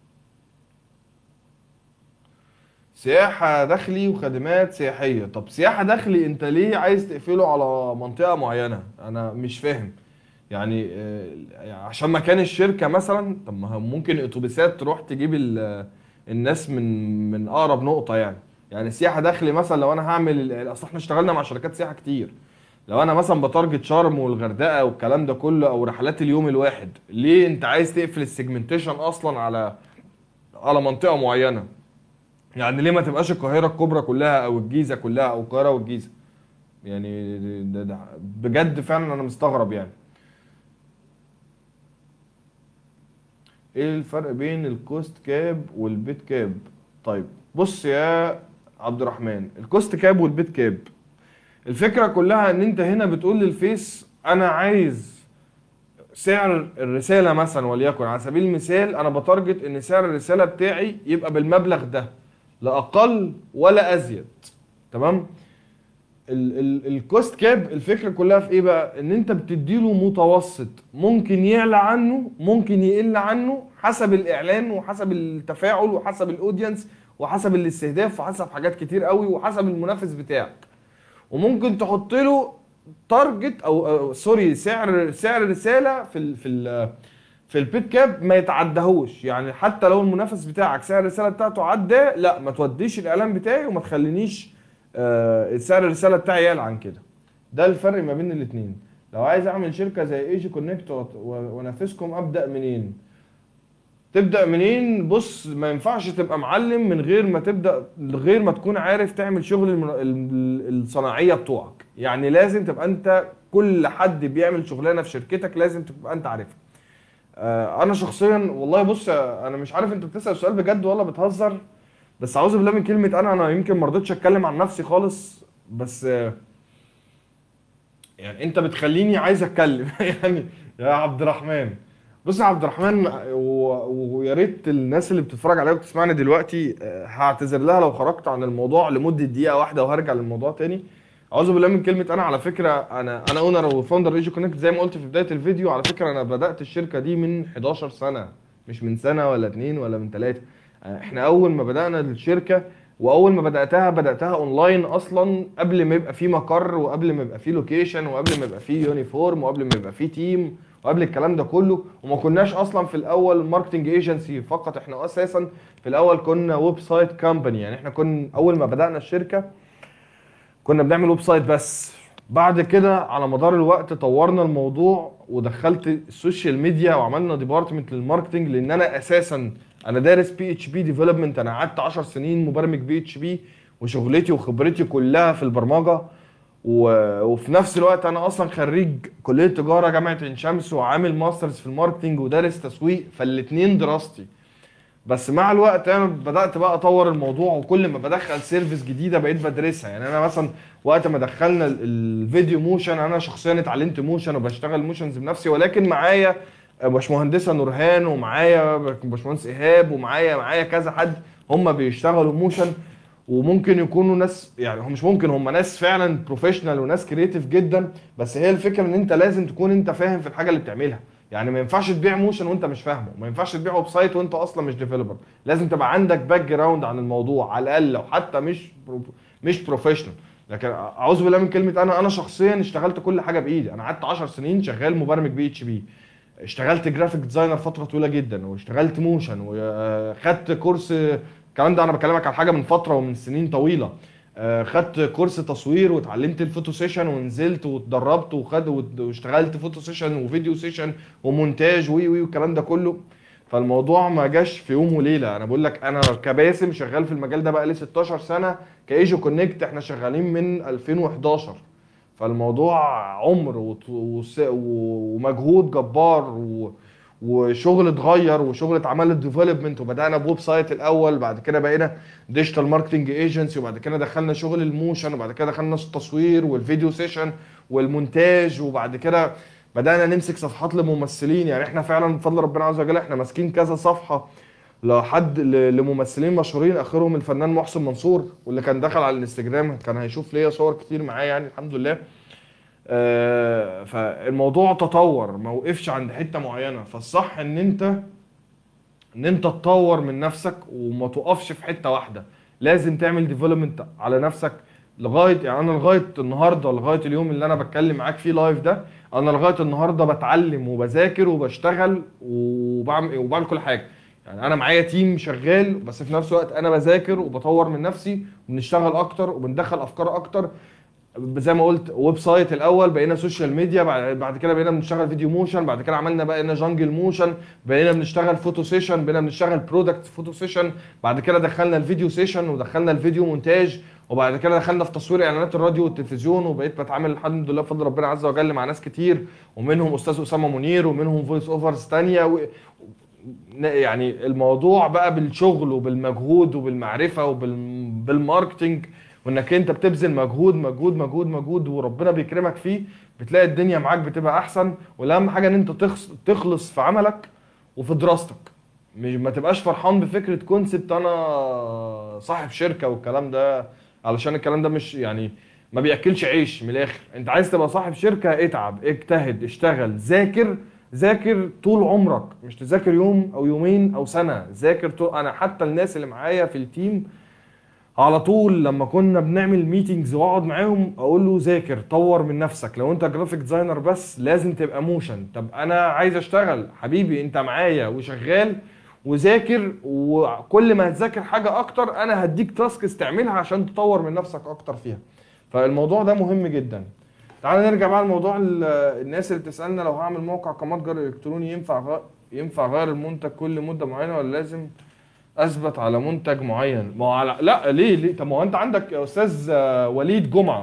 سياحة داخلي وخدمات سياحية طب سياحة داخلي انت ليه عايز تقفله على منطقة معينة انا مش فاهم يعني آه، عشان مكان الشركة مثلا طب ما ممكن اتوبيسات تروح تجيب الناس من من اقرب نقطة يعني يعني سياحة داخلي مثلا لو انا هعمل اصل احنا اشتغلنا مع شركات سياحة كتير لو انا مثلا بتارجت شرم والغردقة والكلام ده كله او رحلات اليوم الواحد ليه انت عايز تقفل السيجمنتيشن اصلا على على منطقة معينة يعني ليه ما تبقاش القاهره الكبرى كلها او الجيزه كلها او القاهره والجيزه يعني ده ده بجد فعلا انا مستغرب يعني ايه الفرق بين الكوست كاب والبيت كاب طيب بص يا عبد الرحمن الكوست كاب والبيت كاب الفكره كلها ان انت هنا بتقول للفيس انا عايز سعر الرساله مثلا وليكن على سبيل المثال انا بتارجت ان سعر الرساله بتاعي يبقى بالمبلغ ده لا اقل ولا ازيد تمام الكوست كاب الفكره كلها في ايه بقى ان انت بتديله متوسط ممكن يعلى عنه ممكن يقل عنه حسب الاعلان وحسب التفاعل وحسب الاودينس وحسب الاستهداف وحسب حاجات كتير قوي وحسب المنافس بتاعك وممكن تحط له تارجت او, أو سوري سعر سعر رساله في ال في ال في البيت كاب ما يتعدهوش يعني حتى لو المنافس بتاعك سعر الرساله بتاعته عدى لا ما توديش الاعلان بتاعي وما تخلينيش آه سعر الرساله بتاعي يعلى عن كده ده الفرق ما بين الاثنين لو عايز اعمل شركه زي ايجي كونكت وانافسكم ابدا منين تبدا منين بص ما ينفعش تبقى معلم من غير ما تبدا غير ما تكون عارف تعمل شغل الصناعيه بتوعك يعني لازم تبقى انت كل حد بيعمل شغلانه في شركتك لازم تبقى انت عارفها آه، انا شخصيا والله بص انا مش عارف انت بتسال سؤال بجد ولا بتهزر بس اعوذ بالله من كلمه انا انا يمكن ما رضيتش اتكلم عن نفسي خالص بس يعني انت بتخليني عايز اتكلم يعني يا عبد الرحمن بص يا عبد الرحمن ويا ريت الناس اللي بتتفرج عليا وبتسمعني دلوقتي آه، هعتذر لها لو خرجت عن الموضوع لمده دقيقه واحده وهرجع للموضوع تاني اعوذ بالله من كلمه انا على فكره انا انا اونر وفاوندر ايجي كونكت زي ما قلت في بدايه الفيديو على فكره انا بدات الشركه دي من 11 سنه مش من سنه ولا اتنين ولا من ثلاثه احنا اول ما بدانا الشركه واول ما بداتها بداتها اونلاين اصلا قبل ما يبقى في مقر وقبل ما يبقى في لوكيشن وقبل ما يبقى في يونيفورم وقبل ما يبقى في تيم وقبل الكلام ده كله وما كناش اصلا في الاول ماركتنج ايجنسي فقط احنا اساسا في الاول كنا ويب سايت كامباني يعني احنا كنا اول ما بدانا الشركه كنا بنعمل ويب سايت بس بعد كده على مدار الوقت طورنا الموضوع ودخلت السوشيال ميديا وعملنا ديبارتمنت للماركتنج لان انا اساسا انا دارس بي اتش بي ديفلوبمنت انا قعدت 10 سنين مبرمج بي اتش بي وشغلتي وخبرتي كلها في البرمجه و... وفي نفس الوقت انا اصلا خريج كليه تجاره جامعه عين شمس وعامل ماسترز في الماركتنج ودارس تسويق فالاثنين دراستي بس مع الوقت انا بدات بقى اطور الموضوع وكل ما بدخل سيرفيس جديده بقيت بدرسها يعني انا مثلا وقت ما دخلنا الفيديو موشن انا شخصيا اتعلمت موشن وبشتغل موشنز بنفسي ولكن معايا باشمهندسه نورهان ومعايا باشمهندس ايهاب ومعايا معايا كذا حد هم بيشتغلوا موشن وممكن يكونوا ناس يعني هم مش ممكن هم ناس فعلا بروفيشنال وناس كريتيف جدا بس هي الفكره ان انت لازم تكون انت فاهم في الحاجه اللي بتعملها يعني ما ينفعش تبيع موشن وانت مش فاهمه ما ينفعش تبيع ويب سايت وانت اصلا مش ديفلوبر لازم تبقى عندك باك جراوند عن الموضوع على الاقل لو حتى مش برو مش بروفيشنال لكن اعوذ بالله من كلمه انا انا شخصيا اشتغلت كل حاجه بايدي انا قعدت 10 سنين شغال مبرمج بي اتش بي اشتغلت جرافيك ديزاينر فتره طويله جدا واشتغلت موشن وخدت كورس الكلام ده انا بكلمك عن حاجه من فتره ومن سنين طويله آه، خدت كورس تصوير واتعلمت الفوتو سيشن ونزلت واتدربت وخد واشتغلت فوتو سيشن وفيديو سيشن ومونتاج وي وي والكلام ده كله فالموضوع ما جاش في يوم وليله انا بقول لك انا كباسم شغال في المجال ده بقى لي 16 سنه كايجو كونكت احنا شغالين من 2011 فالموضوع عمر وت- وس- ومجهود جبار و... وشغل اتغير وشغل اتعمل ديفلوبمنت وبدانا بويب سايت الاول بعد كده بقينا ديجيتال ماركتنج ايجنسي وبعد كده دخلنا شغل الموشن وبعد كده دخلنا التصوير والفيديو سيشن والمونتاج وبعد كده بدانا نمسك صفحات لممثلين يعني احنا فعلا بفضل ربنا عز وجل احنا ماسكين كذا صفحه لحد ل- لممثلين مشهورين اخرهم الفنان محسن منصور واللي كان دخل على الانستجرام كان هيشوف ليا صور كتير معايا يعني الحمد لله آه، فالموضوع تطور ما وقفش عند حته معينه فالصح ان انت ان انت تطور من نفسك وما تقفش في حته واحده لازم تعمل ديفلوبمنت على نفسك لغايه يعني انا لغايه النهارده لغايه اليوم اللي انا بتكلم معاك فيه لايف ده انا لغايه النهارده بتعلم وبذاكر وبشتغل وبعمل وبعمل كل حاجه يعني انا معايا تيم شغال بس في نفس الوقت انا بذاكر وبطور من نفسي وبنشتغل اكتر وبندخل افكار اكتر زي ما قلت ويب سايت الاول بقينا سوشيال ميديا بعد بعد كده بقينا بنشتغل فيديو موشن بعد كده عملنا بقينا جانجل موشن بقينا بنشتغل فوتو سيشن بقينا بنشتغل برودكت فوتو سيشن بعد كده دخلنا الفيديو سيشن ودخلنا الفيديو مونتاج وبعد كده دخلنا في تصوير اعلانات الراديو والتلفزيون وبقيت بتعامل الحمد لله بفضل ربنا عز وجل مع ناس كتير ومنهم استاذ اسامه منير ومنهم فويس اوفرز تانية و... يعني الموضوع بقى بالشغل وبالمجهود وبالمعرفه وبالماركتنج وانك انت بتبذل مجهود مجهود مجهود مجهود وربنا بيكرمك فيه بتلاقي الدنيا معاك بتبقى احسن والاهم حاجه ان انت تخص- تخلص في عملك وفي دراستك مش ما تبقاش فرحان بفكره كونسبت انا صاحب شركه والكلام ده علشان الكلام ده مش يعني ما بياكلش عيش من الاخر انت عايز تبقى صاحب شركه اتعب اجتهد اشتغل ذاكر ذاكر طول عمرك مش تذاكر يوم او يومين او سنه ذاكر طول انا حتى الناس اللي معايا في التيم على طول لما كنا بنعمل ميتينجز واقعد معاهم اقول له ذاكر طور من نفسك لو انت جرافيك ديزاينر بس لازم تبقى موشن طب انا عايز اشتغل حبيبي انت معايا وشغال وذاكر وكل ما هتذاكر حاجه اكتر انا هديك تاسكس تعملها عشان تطور من نفسك اكتر فيها فالموضوع ده مهم جدا تعال نرجع بقى لموضوع ال- الناس اللي بتسالنا لو هعمل موقع كمتجر الكتروني ينفع غ... ينفع غير المنتج كل مده معينه ولا لازم اثبت على منتج معين ما هو على لا ليه ليه طب ما هو انت عندك يا استاذ آه، وليد جمعه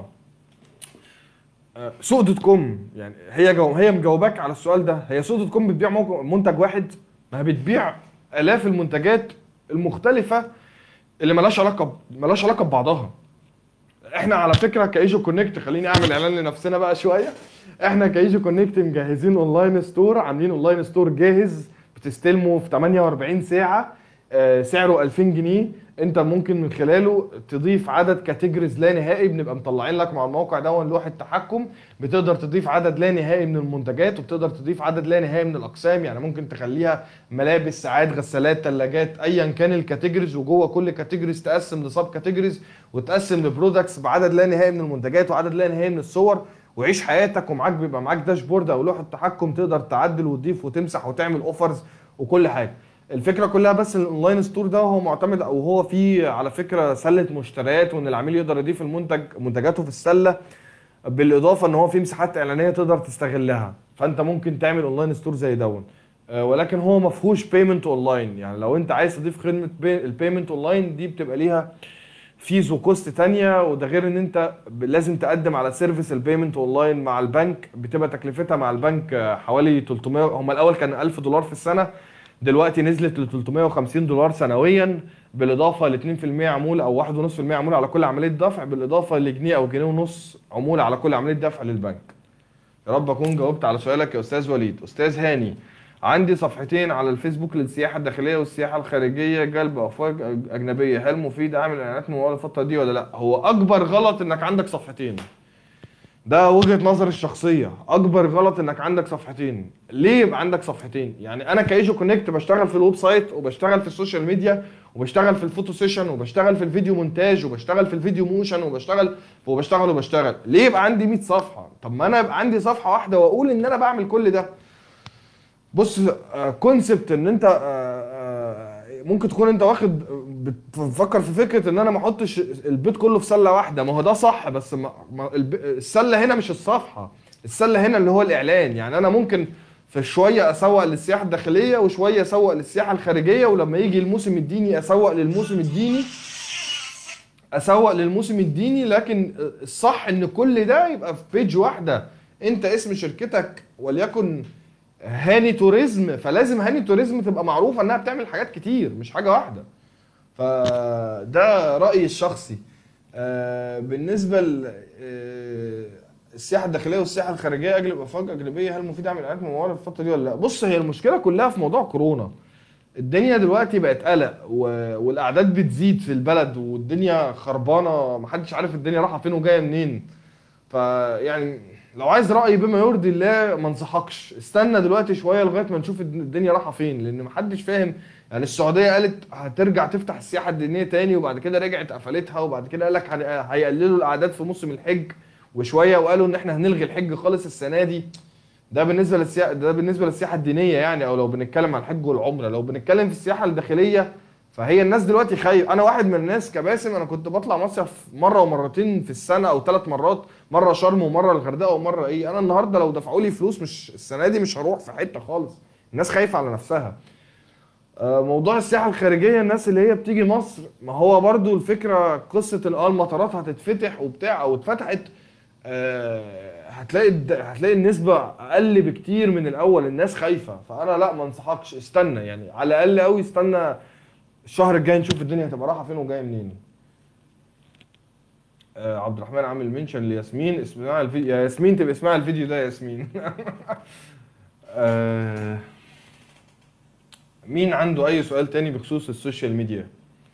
آه، سوق دوت كوم يعني هي جو هي مجاوباك على السؤال ده هي سوق دوت كوم بتبيع موقع- منتج واحد ما هي بتبيع الاف المنتجات المختلفه اللي ملهاش علاقه ب- ملهاش علاقه ببعضها احنا على فكره كايجو كونكت خليني اعمل اعلان لنفسنا بقى شويه احنا كايجو كونكت مجهزين اونلاين ستور عاملين اونلاين ستور جاهز بتستلمه في 48 ساعه آه، سعره 2000 جنيه انت ممكن من خلاله تضيف عدد كاتيجوريز لا نهائي بنبقى مطلعين لك مع الموقع ده لوحه تحكم بتقدر تضيف عدد لا نهائي من المنتجات وبتقدر تضيف عدد لا نهائي من الاقسام يعني ممكن تخليها ملابس ساعات غسالات ثلاجات ايا كان الكاتيجوريز وجوه كل كاتيجوريز تقسم لسب كاتيجوريز وتقسم لبرودكتس بعدد لا نهائي من المنتجات وعدد لا نهائي من الصور وعيش حياتك ومعاك بيبقى معاك داشبورد او لوحه تحكم تقدر تعدل وتضيف وتمسح وتعمل اوفرز وكل حاجه الفكره كلها بس ان الاونلاين ستور ده هو معتمد او هو فيه على فكره سله مشتريات وان العميل يقدر يضيف المنتج منتجاته في السله بالاضافه ان هو في مساحات اعلانيه تقدر تستغلها فانت ممكن تعمل اونلاين ستور زي دون آه، ولكن هو ما فيهوش بيمنت اونلاين يعني لو انت عايز تضيف خدمه البيمنت اونلاين دي بتبقى ليها فيز وكوست تانية وده غير ان انت ب- لازم تقدم على سيرفيس البيمنت اونلاين مع البنك بتبقى تكلفتها مع البنك آه، حوالي 300 هم الاول كان 1000 دولار في السنه دلوقتي نزلت ل 350 دولار سنويا بالاضافه ل 2% عموله او 1.5% عموله على كل عمليه دفع بالاضافه لجنيه او جنيه ونص عموله على كل عمليه دفع للبنك يا رب اكون جاوبت على سؤالك يا استاذ وليد استاذ هاني عندي صفحتين على الفيسبوك للسياحه الداخليه والسياحه الخارجيه جلب افواج أج- اجنبيه هل مفيد اعمل اعلانات مموله الفتره دي ولا لا هو اكبر غلط انك عندك صفحتين ده وجهه نظري الشخصيه اكبر غلط انك عندك صفحتين ليه يبقى عندك صفحتين يعني انا كايجو كونكت بشتغل في الويب سايت وبشتغل في السوشيال ميديا وبشتغل في الفوتو سيشن وبشتغل في الفيديو مونتاج وبشتغل في الفيديو موشن وبشتغل وبشتغل وبشتغل ليه يبقى عندي 100 صفحه طب ما انا يبقى عندي صفحه واحده واقول ان انا بعمل كل ده بص كونسبت ان انت آه، آه، ممكن تكون انت واخد بتفكر في فكره ان انا ما احطش البيت كله في سله واحده ما هو ده صح بس ما ما الب- السله هنا مش الصفحه السله هنا اللي هو الاعلان يعني انا ممكن في شويه اسوق للسياحه الداخليه وشويه اسوق للسياحه الخارجيه ولما يجي الموسم الديني اسوق للموسم الديني اسوق للموسم الديني لكن الصح ان كل ده يبقى في بيج واحده انت اسم شركتك وليكن هاني توريزم فلازم هاني توريزم تبقى معروفه انها بتعمل حاجات كتير مش حاجه واحده فده رايي الشخصي آه، بالنسبه ل آه، السياحه الداخليه والسياحه الخارجيه اجلب افواج اجنبيه هل مفيد اعمل اعلانات مموله في الفتره دي ولا لا بص هي المشكله كلها في موضوع كورونا الدنيا دلوقتي بقت قلق و... والاعداد بتزيد في البلد والدنيا خربانه محدش عارف الدنيا رايحه فين وجايه منين فيعني لو عايز رايي بما يرضي الله ما انصحكش استنى دلوقتي شويه لغايه ما نشوف الد- الدنيا رايحه فين لان محدش فاهم يعني السعوديه قالت هترجع تفتح السياحه الدينيه تاني وبعد كده رجعت قفلتها وبعد كده قال لك هن- هيقللوا الاعداد في موسم الحج وشويه وقالوا ان احنا هنلغي الحج خالص السنه دي ده بالنسبه للسياحه ده بالنسبه للسياحه الدينيه يعني او لو بنتكلم عن الحج والعمره لو بنتكلم في السياحه الداخليه فهي الناس دلوقتي خايف انا واحد من الناس كباسم انا كنت بطلع مصيف مره ومرتين في السنه او ثلاث مرات مره شرم ومره الغردقه ومره ايه انا النهارده لو دفعوا لي فلوس مش السنه دي مش هروح في حته خالص الناس خايفه على نفسها آه، موضوع السياحه الخارجيه الناس اللي هي بتيجي مصر ما هو برضو الفكره قصه ال- اه المطارات هتتفتح وبتاع او اتفتحت آه، هتلاقي الد- هتلاقي النسبه اقل بكتير من الاول الناس خايفه فانا لا ما انصحكش استنى يعني على الاقل قوي استنى الشهر الجاي نشوف الدنيا هتبقى رايحه فين وجايه منين آه، عبد الرحمن عامل منشن لياسمين اسمعي الفيديو يا ياسمين تبقى اسمعي الفيديو ده يا ياسمين آه، مين عنده اي سؤال تاني بخصوص السوشيال ميديا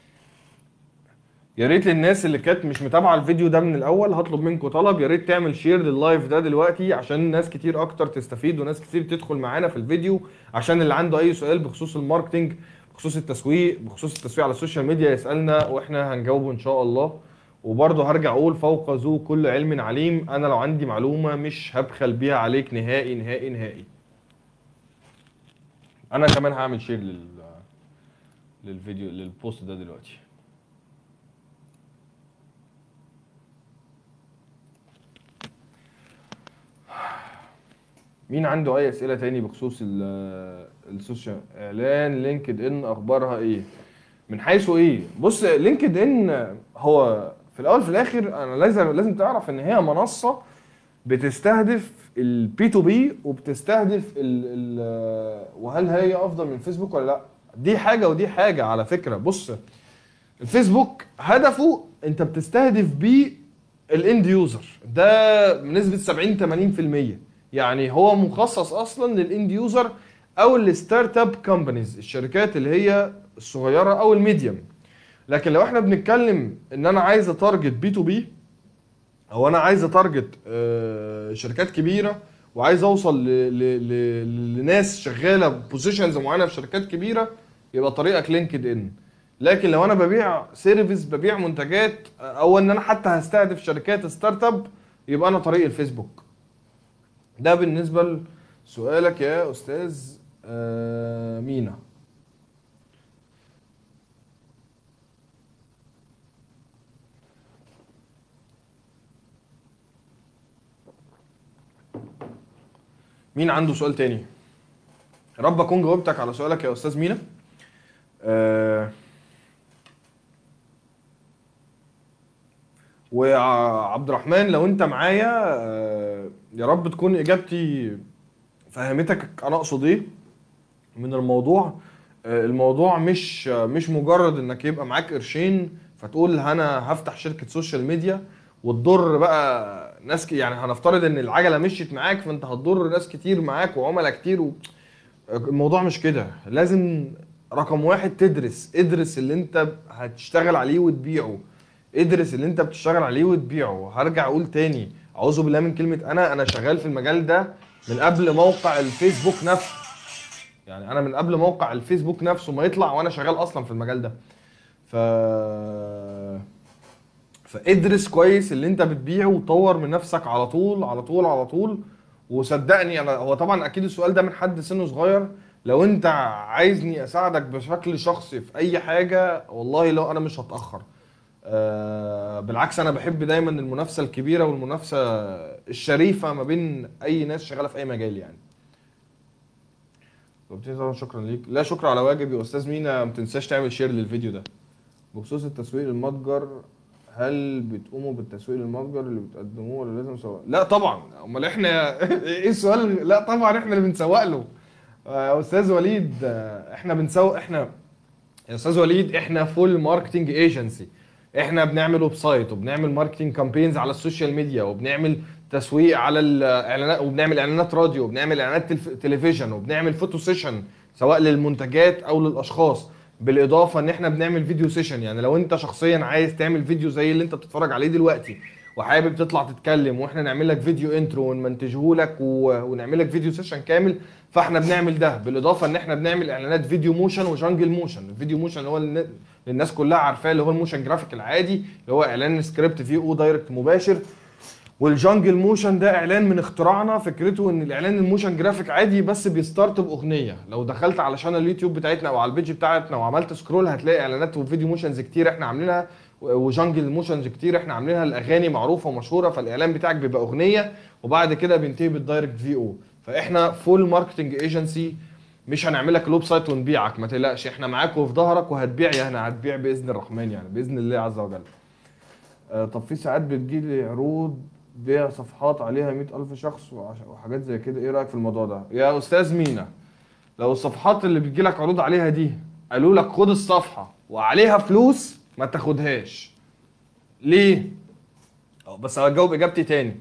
يا ريت للناس اللي كانت مش متابعه الفيديو ده من الاول هطلب منكم طلب يا ريت تعمل شير لللايف ده دلوقتي عشان ناس كتير اكتر تستفيد وناس كتير تدخل معانا في الفيديو عشان اللي عنده اي سؤال بخصوص الماركتنج بخصوص التسويق بخصوص التسويق على السوشيال ميديا يسالنا واحنا هنجاوبه ان شاء الله وبرضه هرجع اقول فوق ذو كل علم عليم انا لو عندي معلومه مش هبخل بيها عليك نهائي نهائي نهائي انا كمان هعمل شير لل للفيديو للبوست ده دلوقتي مين عنده اي اسئله تاني بخصوص ال- السوشيال اعلان لينكد ان اخبارها ايه من حيث ايه بص لينكد ان هو في الاول في الاخر انا لازم لازم تعرف ان هي منصه بتستهدف البي تو بي وبتستهدف ال ال وهل هي افضل من فيسبوك ولا لا دي حاجه ودي حاجه على فكره بص الفيسبوك هدفه انت بتستهدف بيه الاند يوزر ده بنسبه 70 80% يعني هو مخصص اصلا للاند يوزر او الستارت اب كومبانيز الشركات اللي هي الصغيره او الميديوم لكن لو احنا بنتكلم ان انا عايز اتارجت بي تو بي او انا عايز اتارجت آه، شركات كبيره وعايز اوصل ل- ل- ل- لناس شغاله بوزيشنز معينه في شركات كبيره يبقى طريقك لينكد ان لكن لو انا ببيع سيرفيس ببيع منتجات آه، او ان انا حتى هستهدف شركات ستارت اب يبقى انا طريق الفيسبوك ده بالنسبه لسؤالك يا استاذ آه، مينا مين عنده سؤال تاني يا رب اكون جاوبتك على سؤالك يا استاذ مينا آه وعبد الرحمن لو انت معايا آه يا رب تكون اجابتي فهمتك انا اقصد ايه من الموضوع آه الموضوع مش آه مش مجرد انك يبقى معاك قرشين فتقول انا هفتح شركه سوشيال ميديا وتضر بقى ناس ك... يعني هنفترض ان العجله مشيت معاك فانت هتضر ناس كتير معاك وعملاء كتير و... الموضوع مش كده لازم رقم واحد تدرس ادرس اللي انت هتشتغل عليه وتبيعه ادرس اللي انت بتشتغل عليه وتبيعه هرجع اقول تاني اعوذ بالله من كلمه انا انا شغال في المجال ده من قبل موقع الفيسبوك نفسه يعني انا من قبل موقع الفيسبوك نفسه ما يطلع وانا شغال اصلا في المجال ده ف فادرس كويس اللي انت بتبيعه وطور من نفسك على طول على طول على طول وصدقني انا هو طبعا اكيد السؤال ده من حد سنه صغير لو انت عايزني اساعدك بشكل شخصي في اي حاجه والله لو انا مش هتاخر آه بالعكس انا بحب دايما المنافسه الكبيره والمنافسه الشريفه ما بين اي ناس شغاله في اي مجال يعني كابتن طبعا شكرا ليك لا شكرا على واجب يا استاذ مينا ما تنساش تعمل شير للفيديو ده بخصوص التسويق للمتجر هل بتقوموا بالتسويق للمتجر اللي بتقدموه ولا لازم سواق لا طبعا امال احنا ايه السؤال لا طبعا احنا اللي بنسوق له آه، يا استاذ وليد آه، احنا بنسوق احنا يا استاذ وليد احنا فول ماركتنج ايجنسي احنا بنعمل ويب سايت وبنعمل ماركتنج كامبينز على السوشيال ميديا وبنعمل تسويق على الاعلانات وبنعمل اعلانات راديو وبنعمل اعلانات تلف... تلفزيون وبنعمل فوتو سيشن سواء للمنتجات او للاشخاص بالاضافه ان احنا بنعمل فيديو سيشن يعني لو انت شخصيا عايز تعمل فيديو زي اللي انت بتتفرج عليه دلوقتي وحابب تطلع تتكلم واحنا نعمل لك فيديو انترو ونمنتجه لك و... ونعمل لك فيديو سيشن كامل فاحنا بنعمل ده بالاضافه ان احنا بنعمل اعلانات فيديو موشن وجانجل موشن الفيديو موشن هو اللي الناس كلها عارفاه اللي هو الموشن جرافيك العادي اللي هو اعلان سكريبت فيه او دايركت مباشر والجانجل موشن ده اعلان من اختراعنا فكرته ان الاعلان الموشن جرافيك عادي بس بيستارت باغنيه لو دخلت على شانل اليوتيوب بتاعتنا او على البيج بتاعتنا وعملت سكرول هتلاقي اعلانات وفيديو موشنز كتير احنا عاملينها وجانجل موشنز كتير احنا عاملينها الاغاني معروفه ومشهوره فالاعلان بتاعك بيبقى اغنيه وبعد كده بينتهي بالدايركت في او فاحنا فول ماركتنج ايجنسي مش هنعمل لك الويب سايت ونبيعك ما تقلقش احنا معاك وفي ظهرك وهتبيع يعني هتبيع باذن الرحمن يعني باذن الله عز وجل آه، طب في ساعات بتجيلي عروض بيع صفحات عليها مئة ألف شخص وعش- وحاجات زي كده ايه رأيك في الموضوع ده يا أستاذ مينا لو الصفحات اللي بتجيلك عروض عليها دي قالوا لك خد الصفحة وعليها فلوس ما تاخدهاش ليه؟ أه، بس هجاوب إجابتي تاني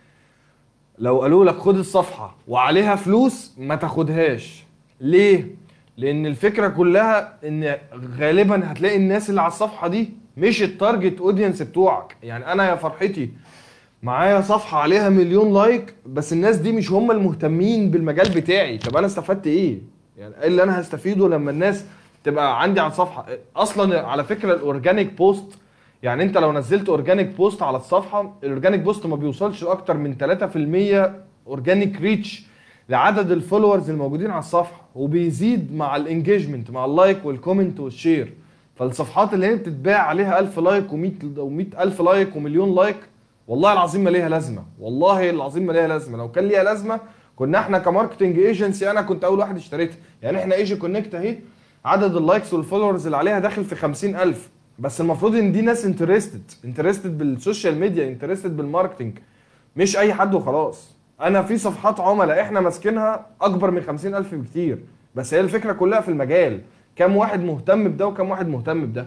لو قالوا لك خد الصفحة وعليها فلوس ما تاخدهاش ليه؟ لأن الفكرة كلها إن غالبا هتلاقي الناس اللي على الصفحة دي مش التارجت اودينس بتوعك يعني أنا يا فرحتي معايا صفحة عليها مليون لايك بس الناس دي مش هم المهتمين بالمجال بتاعي طب أنا استفدت إيه؟ يعني إيه اللي أنا هستفيده لما الناس تبقى عندي على الصفحة أصلا على فكرة الأورجانيك بوست يعني انت لو نزلت اورجانيك بوست على الصفحه الاورجانيك بوست ما بيوصلش اكتر من 3% اورجانيك ريتش لعدد الفولورز الموجودين على الصفحه وبيزيد مع الانجيجمنت مع اللايك والكومنت والشير فالصفحات اللي هي بتتباع عليها 1000 لايك و100 و100 الف لايك ومليون لايك والله العظيم ما ليها لازمه والله العظيم ما ليها لازمه لو كان ليها لازمه كنا احنا كماركتنج ايجنسي انا كنت اول واحد اشتريتها يعني احنا ايجي كونكت اهي عدد اللايكس والفولورز اللي عليها داخل في 50000 بس المفروض ان دي ناس انترستد انترستد بالسوشيال ميديا انترستد بالماركتنج مش اي حد وخلاص انا في صفحات عملاء احنا ماسكينها اكبر من 50000 بكتير بس هي الفكره كلها في المجال كم واحد مهتم بده وكم واحد مهتم بده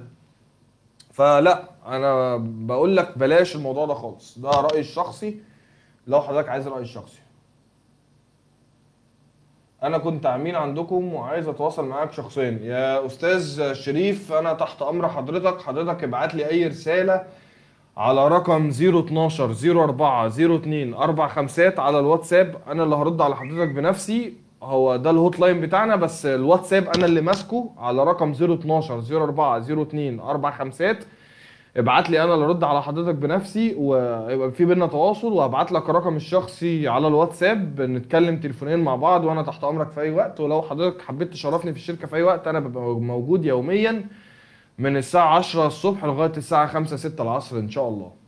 فلا انا بقول لك بلاش الموضوع ده خالص ده رايي الشخصي لو حضرتك عايز رايي الشخصي انا كنت عميل عندكم وعايز اتواصل معاك شخصيا يا استاذ شريف انا تحت امر حضرتك حضرتك ابعت لي اي رساله على رقم 012 04 02 45 على الواتساب انا اللي هرد على حضرتك بنفسي هو ده الهوت لاين بتاعنا بس الواتساب انا اللي ماسكه على رقم 012 04 02 45 ابعت لي انا اللي ارد على حضرتك بنفسي ويبقى في بينا تواصل وهبعت لك الرقم الشخصي على الواتساب نتكلم تليفونيا مع بعض وانا تحت امرك في اي وقت ولو حضرتك حبيت تشرفني في الشركه في اي وقت انا ببقى موجود يوميا من الساعه 10 الصبح لغايه الساعه 5 6 العصر ان شاء الله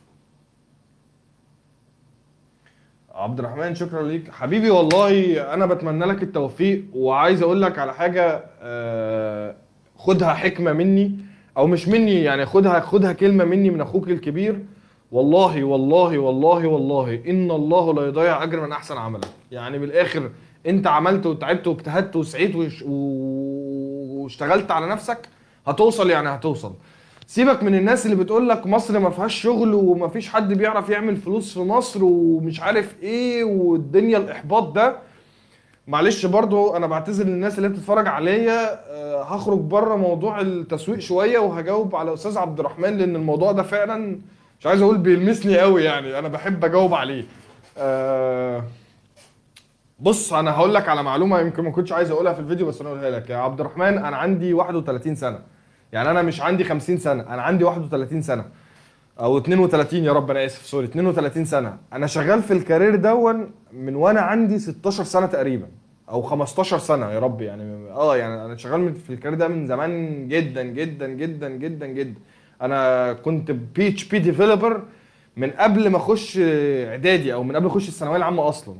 عبد الرحمن شكرا ليك حبيبي والله انا بتمنى لك التوفيق وعايز اقول لك على حاجه آه، خدها حكمه مني او مش مني يعني خدها خدها كلمه مني من اخوك الكبير والله والله والله والله ان الله لا يضيع اجر من احسن عملا يعني بالاخر انت عملت وتعبت واجتهدت وسعيت وش- و- واشتغلت على نفسك هتوصل يعني هتوصل سيبك من الناس اللي بتقول لك مصر ما فيهاش شغل وما فيش حد بيعرف يعمل فلوس في مصر ومش عارف ايه والدنيا الاحباط ده معلش برضو انا بعتذر للناس اللي بتتفرج عليا آه، هخرج بره موضوع التسويق شويه وهجاوب على استاذ عبد الرحمن لان الموضوع ده فعلا مش عايز اقول بيلمسني قوي يعني انا بحب اجاوب عليه آه، بص انا هقول لك على معلومه يمكن ما كنتش عايز اقولها في الفيديو بس انا اقولها لك يا عبد الرحمن انا عندي 31 سنه يعني انا مش عندي 50 سنه انا عندي 31 سنه او 32 يا رب انا اسف سوري 32 سنه انا شغال في الكارير دون من وانا عندي 16 سنه تقريبا او 15 سنه يا رب يعني اه يعني انا شغال من- في الكارير ده من زمان جدا جدا جدا جدا جدا انا كنت بي اتش بي ديفلوبر من قبل ما اخش اعدادي او من قبل ما اخش الثانويه العامه اصلا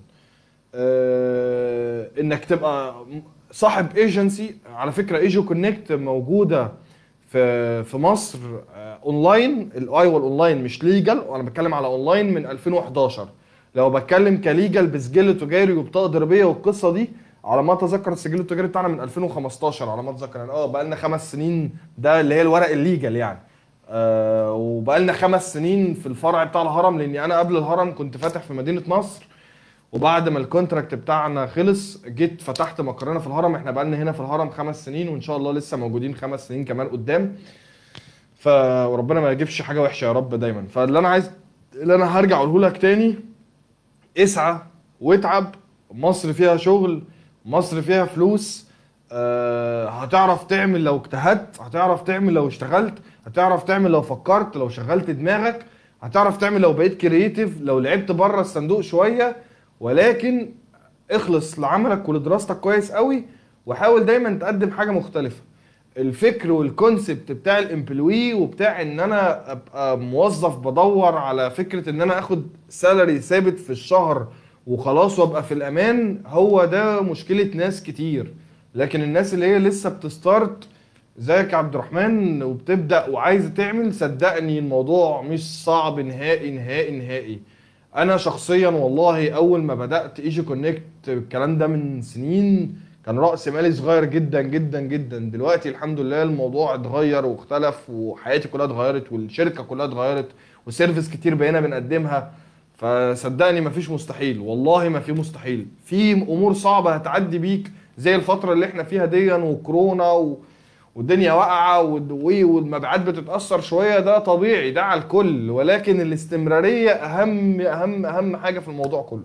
آه، انك تبقى صاحب ايجنسي على فكره ايجو كونكت موجوده في في مصر آه، اونلاين الاي والاونلاين مش ليجل وانا بتكلم على اونلاين من 2011 لو بتكلم كليجل بسجل تجاري وبطاقه ضريبيه والقصه دي على ما اتذكر السجل التجاري بتاعنا من 2015 على ما اتذكر يعني اه بقى لنا خمس سنين ده اللي هي الورق الليجل يعني آه وبقى لنا خمس سنين في الفرع بتاع الهرم لاني انا قبل الهرم كنت فاتح في مدينه نصر وبعد ما الكونتراكت بتاعنا خلص جيت فتحت مقرنا في الهرم احنا بقالنا هنا في الهرم خمس سنين وان شاء الله لسه موجودين خمس سنين كمان قدام فربنا ما يجيبش حاجه وحشه يا رب دايما فاللي انا عايز اللي انا هرجع اقوله لك تاني اسعى واتعب مصر فيها شغل مصر فيها فلوس آه، هتعرف تعمل لو اجتهدت هتعرف تعمل لو اشتغلت هتعرف تعمل لو فكرت لو شغلت دماغك هتعرف تعمل لو بقيت كرييتيف لو لعبت بره الصندوق شويه ولكن اخلص لعملك ولدراستك كويس قوي وحاول دايما تقدم حاجه مختلفه الفكر والكونسبت بتاع الامبلوي وبتاع ان انا ابقى موظف بدور على فكره ان انا اخد سالري ثابت في الشهر وخلاص وابقى في الامان هو ده مشكله ناس كتير لكن الناس اللي هي لسه بتستارت زيك يا عبد الرحمن وبتبدا وعايزه تعمل صدقني الموضوع مش صعب نهائي نهائي نهائي انا شخصيا والله اول ما بدات ايجي كونكت الكلام ده من سنين كان راس مالي صغير جدا جدا جدا دلوقتي الحمد لله الموضوع اتغير واختلف وحياتي كلها اتغيرت والشركه كلها اتغيرت وسيرفيس كتير بقينا بنقدمها فصدقني مفيش مستحيل والله ما في مستحيل في امور صعبه هتعدي بيك زي الفتره اللي احنا فيها دي وكورونا و... والدنيا واقعه والد- وي- والمبيعات بتتاثر شويه ده طبيعي ده على الكل ولكن الاستمراريه اهم اهم اهم حاجه في الموضوع كله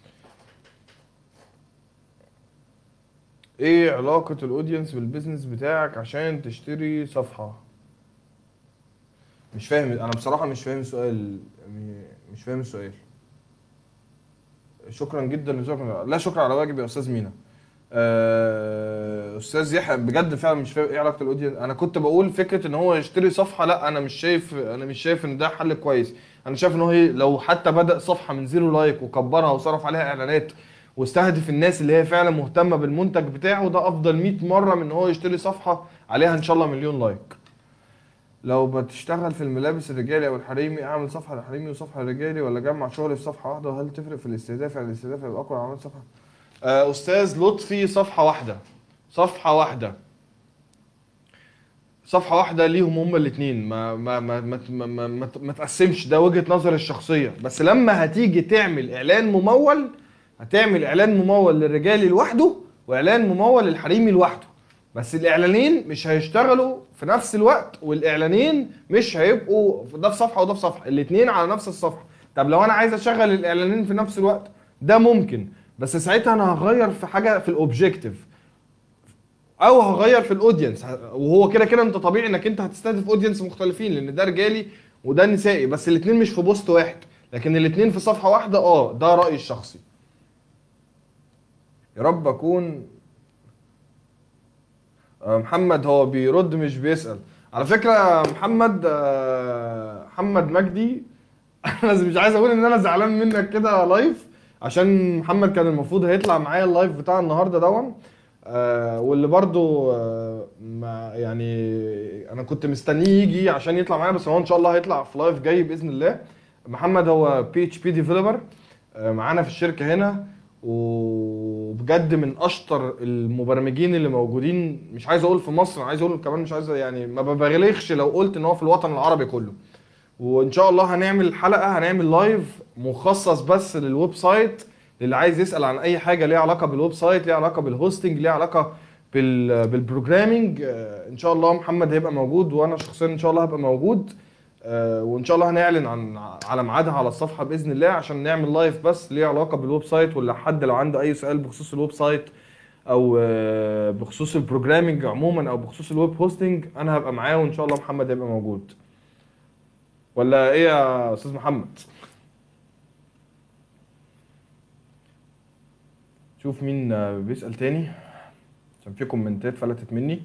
ايه علاقه الاودينس بالبيزنس بتاعك عشان تشتري صفحه مش فاهم انا بصراحه مش فاهم السؤال م- مش فاهم السؤال شكرا جدا لذوقك لا شكرا على واجب يا استاذ مينا آه، استاذ يحيى بجد فعلا مش فاهم ايه علاقه الاودينس انا كنت بقول فكره ان هو يشتري صفحه لا انا مش شايف انا مش شايف ان ده حل كويس انا شايف ان هو إيه، لو حتى بدا صفحه من زيرو لايك وكبرها وصرف عليها اعلانات واستهدف الناس اللي هي فعلا مهتمه بالمنتج بتاعه ده افضل 100 مره من ان هو يشتري صفحه عليها ان شاء الله مليون لايك لو بتشتغل في الملابس الرجالي او الحريمي اعمل صفحه للحريمي وصفحه للرجالي ولا جمع شغلي في صفحه واحده وهل تفرق في الاستهداف يعني الاستهداف يبقى اقوى لو عملت صفحه آه، استاذ لطفي صفحه واحده صفحه واحده صفحه واحده ليهم هما الاثنين ما ما ما ما ما, ما, ما, ما تقسمش ده وجهه نظري الشخصيه بس لما هتيجي تعمل اعلان ممول هتعمل اعلان ممول للرجالي لوحده واعلان ممول للحريمي لوحده بس الاعلانين مش هيشتغلوا في نفس الوقت والاعلانين مش هيبقوا ده في صفحه وده في صفحه الاثنين على نفس الصفحه طب لو انا عايز اشغل الاعلانين في نفس الوقت ده ممكن بس ساعتها انا هغير في حاجه في الاوبجيكتيف او هغير في الاودينس وهو كده كده انت طبيعي انك انت هتستهدف اودينس مختلفين لان ده رجالي وده نسائي بس الاثنين مش في بوست واحد لكن الاثنين في صفحه واحده اه ده رايي الشخصي يا رب اكون آه، محمد هو بيرد مش بيسأل على فكرة محمد آه، محمد مجدي انا مش عايز اقول ان انا زعلان منك كده لايف عشان محمد كان المفروض هيطلع معايا اللايف بتاع النهارده دون آه واللي برضو آه ما يعني انا كنت مستنيه يجي عشان يطلع معايا بس هو ان شاء الله هيطلع في لايف جاي باذن الله محمد هو بي اتش بي ديفلوبر معانا في الشركه هنا وبجد من اشطر المبرمجين اللي موجودين مش عايز اقول في مصر عايز اقول كمان مش عايز يعني ما ببالغش لو قلت ان هو في الوطن العربي كله وان شاء الله هنعمل حلقه هنعمل لايف مخصص بس للويب سايت اللي عايز يسال عن اي حاجه ليها علاقه بالويب سايت ليها علاقه بالهوستنج ليها علاقه بال بالبروجرامينج آه، ان شاء الله محمد هيبقى موجود وانا شخصيا ان شاء الله هبقى موجود آه، وان شاء الله هنعلن عن على ميعادها على الصفحه باذن الله عشان نعمل لايف بس ليه علاقه بالويب سايت ولا حد لو عنده اي سؤال بخصوص الويب سايت او آه، بخصوص البروجرامينج عموما او بخصوص الويب هوستنج انا هبقى معاه وان شاء الله محمد هيبقى موجود ولا ايه يا استاذ محمد شوف مين آه، بيسأل تاني عشان في كومنتات فلتت مني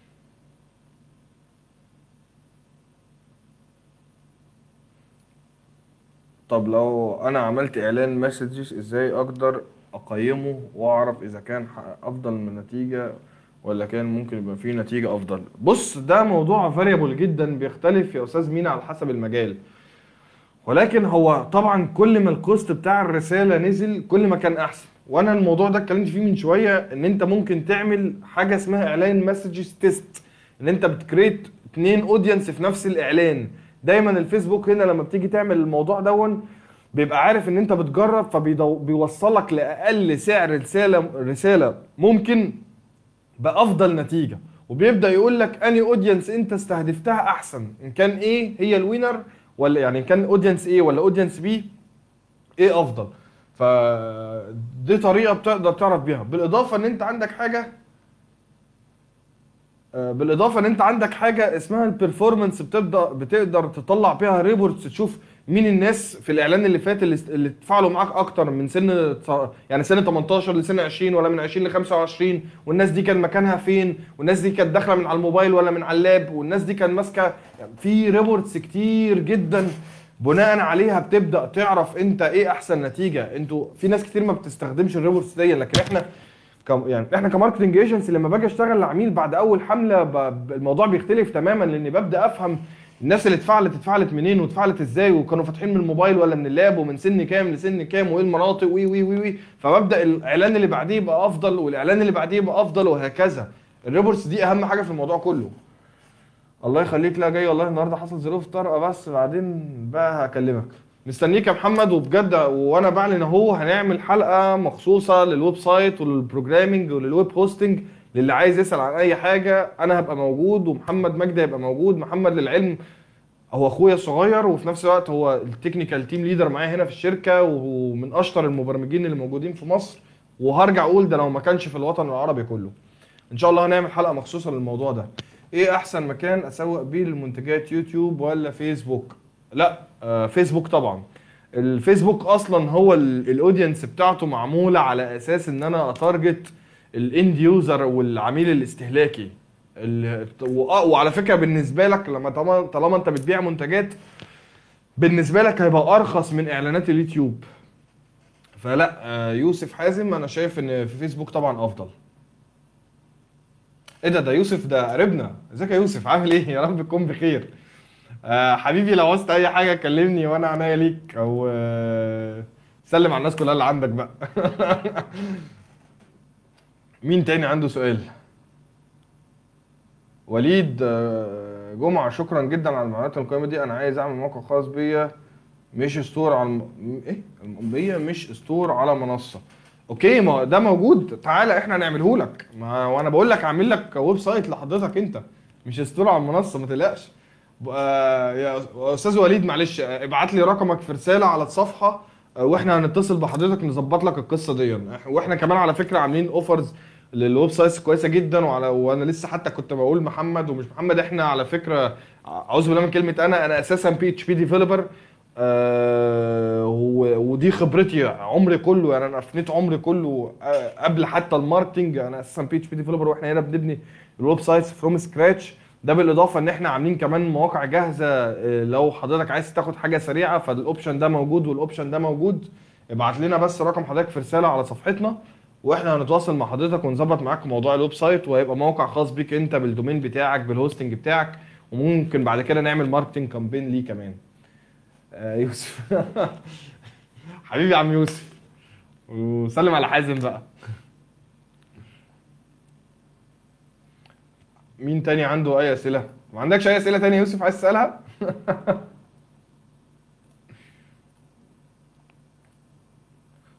طب لو انا عملت اعلان مسجز ازاي اقدر اقيمه واعرف اذا كان حقق افضل من نتيجة ولا كان ممكن يبقى فيه نتيجة افضل بص ده موضوع فاريبل جدا بيختلف يا استاذ مينا على حسب المجال ولكن هو طبعا كل ما الكوست بتاع الرساله نزل كل ما كان احسن وانا الموضوع ده اتكلمت فيه من شويه ان انت ممكن تعمل حاجه اسمها اعلان مسجز تيست ان انت بتكريت اتنين اودينس في نفس الاعلان دايما الفيسبوك هنا لما بتيجي تعمل الموضوع دون بيبقى عارف ان انت بتجرب فبيوصلك لاقل سعر رساله رساله ممكن بافضل نتيجه وبيبدا يقول لك اني اودينس انت استهدفتها احسن ان كان ايه هي الوينر ولا يعني ان كان اودينس ايه ولا اودينس بي ايه افضل فدي طريقه بتقدر تعرف بيها بالاضافه ان انت عندك حاجه آه، بالاضافه ان انت عندك حاجه اسمها البرفورمانس بتبدا بتقدر تطلع بيها ريبورتس تشوف مين الناس في الاعلان اللي فات اللي اللي اتفاعلوا معاك اكتر من سن يعني سن 18 لسن 20 ولا من 20 ل 25 والناس دي كان مكانها فين والناس دي كانت داخله من على الموبايل ولا من على اللاب والناس دي كان ماسكه يعني في ريبورتس كتير جدا بناء عليها بتبدا تعرف انت ايه احسن نتيجه انتوا في ناس كتير ما بتستخدمش الريبورتس دي لكن احنا كم يعني احنا كماركتنج ايجنسي لما باجي اشتغل لعميل بعد اول حمله ب... الموضوع بيختلف تماما لاني ببدا افهم الناس اللي اتفعلت اتفعلت منين واتفعلت ازاي وكانوا فاتحين من الموبايل ولا من اللاب ومن سن كام لسن كام وايه المناطق وي وي وي وي فببدا الاعلان اللي بعديه يبقى افضل والاعلان اللي بعديه يبقى افضل وهكذا الريبورتس دي اهم حاجه في الموضوع كله الله يخليك لا جاي والله النهارده حصل ظروف طارئه بس بعدين بقى هكلمك مستنيك يا محمد وبجد وانا بعلن اهو هنعمل حلقه مخصوصه للويب سايت وللبروجرامينج وللويب هوستنج للي عايز يسال عن اي حاجه انا هبقى موجود ومحمد مجدي هيبقى موجود محمد للعلم هو اخويا الصغير وفي نفس الوقت هو التكنيكال تيم ليدر معايا هنا في الشركه ومن اشطر المبرمجين اللي موجودين في مصر وهرجع اقول ده لو ما كانش في الوطن العربي كله ان شاء الله هنعمل حلقه مخصوصه للموضوع ده ايه احسن مكان اسوق بيه للمنتجات يوتيوب ولا فيسبوك لا آه فيسبوك طبعا الفيسبوك اصلا هو الاودينس بتاعته معموله على اساس ان انا اتارجت الاند يوزر والعميل الاستهلاكي ال- وآه، وعلى فكره بالنسبه لك لما طالما طالما انت بتبيع منتجات بالنسبه لك هيبقى ارخص من اعلانات اليوتيوب فلا آه، يوسف حازم انا شايف ان في فيسبوك طبعا افضل ايه ده ده يوسف ده قريبنا ازيك يا يوسف عامل ايه يا رب تكون بخير آه حبيبي لو عوزت اي حاجه كلمني وانا عناية ليك او آه سلم على الناس كلها اللي عندك بقى مين تاني عنده سؤال وليد آه، جمعة شكرا جدا على المعلومات القيمة دي أنا عايز أعمل موقع خاص بيا مش ستور على الم... إيه؟ بيا مش ستور على منصة أوكي ما ده موجود تعالى إحنا هنعمله لك ما وأنا بقول لك أعمل لك ويب سايت لحضرتك أنت مش ستور على المنصة ما تقلقش آه، يا أستاذ وليد معلش آه، ابعت لي رقمك في رسالة على الصفحة آه، واحنا هنتصل بحضرتك نظبط لك القصه دي واحنا كمان على فكره عاملين اوفرز للويب سايتس كويسه جدا وعلى وانا لسه حتى كنت بقول محمد ومش محمد احنا على فكره اعوذ بالله من كلمه انا انا اساسا بي اتش بي ديفلوبر ودي خبرتي عمري كله يعني انا افنيت عمري كله آه، قبل حتى الماركتنج انا اساسا بي اتش بي ديفلوبر واحنا هنا بنبني الويب سايتس فروم سكراتش ده بالاضافه ان احنا عاملين كمان مواقع جاهزه آه، لو حضرتك عايز تاخد حاجه سريعه فالاوبشن ده موجود والاوبشن ده موجود ابعت لنا بس رقم حضرتك في رساله على صفحتنا واحنا هنتواصل مع حضرتك ونظبط معاك موضوع الويب سايت وهيبقى موقع خاص بيك انت بالدومين بتاعك بالهوستنج بتاعك وممكن بعد كده نعمل ماركتنج كامبين ليه كمان آه يوسف حبيبي يا عم يوسف وسلم على حازم بقى مين تاني عنده اي اسئله ما عندكش اي اسئله تانية يا يوسف عايز تسالها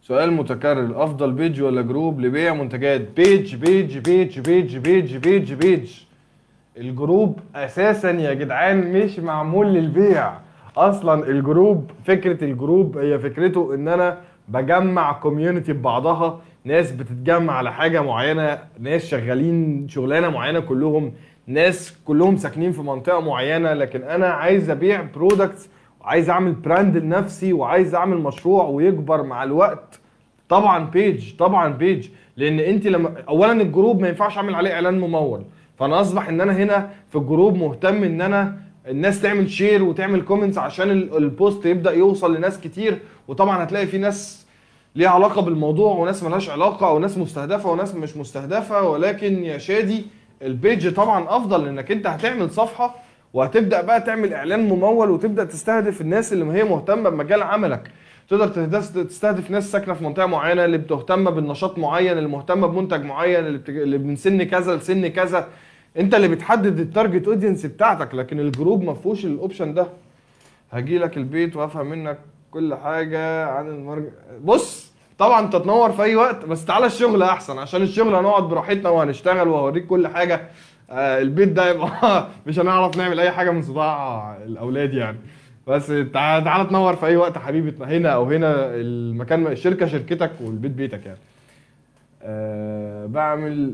سؤال متكرر افضل بيج ولا جروب لبيع منتجات بيج بيج بيج بيج بيج بيج بيج الجروب اساسا يا جدعان مش معمول للبيع اصلا الجروب فكره الجروب هي فكرته ان انا بجمع كوميونتي ببعضها ناس بتتجمع على حاجه معينه ناس شغالين شغلانه معينه كلهم ناس كلهم ساكنين في منطقه معينه لكن انا عايز ابيع برودكتس وعايز اعمل براند لنفسي وعايز اعمل مشروع ويكبر مع الوقت طبعا بيج طبعا بيج لان انت لما اولا الجروب ما ينفعش اعمل عليه اعلان ممول فانا اصبح ان انا هنا في الجروب مهتم ان انا الناس تعمل شير وتعمل كومنتس عشان ال- البوست يبدا يوصل لناس كتير وطبعا هتلاقي في ناس ليها علاقه بالموضوع وناس ملهاش علاقه او ناس مستهدفه وناس مش مستهدفه ولكن يا شادي البيج طبعا افضل لانك انت هتعمل صفحه وهتبدا بقى تعمل اعلان ممول وتبدا تستهدف الناس اللي هي مهتمه بمجال عملك تقدر تهدف- تستهدف ناس ساكنه في منطقه معينه اللي بتهتم بالنشاط معين اللي مهتمه بمنتج معين اللي, بتج... اللي من سن كذا لسن كذا انت اللي بتحدد التارجت اودينس بتاعتك لكن الجروب ما فيهوش الاوبشن ده هاجي لك البيت وافهم منك كل حاجه عن المرج بص طبعا انت تنور في اي وقت بس تعالى الشغل احسن عشان الشغل هنقعد براحتنا وهنشتغل وهوريك كل حاجه آه البيت ده يبقى مش هنعرف نعمل اي حاجه من صداع الاولاد يعني بس تعالى تعالى تنور في اي وقت يا حبيبي هنا او هنا المكان الشركه شركتك والبيت بيتك يعني أه بعمل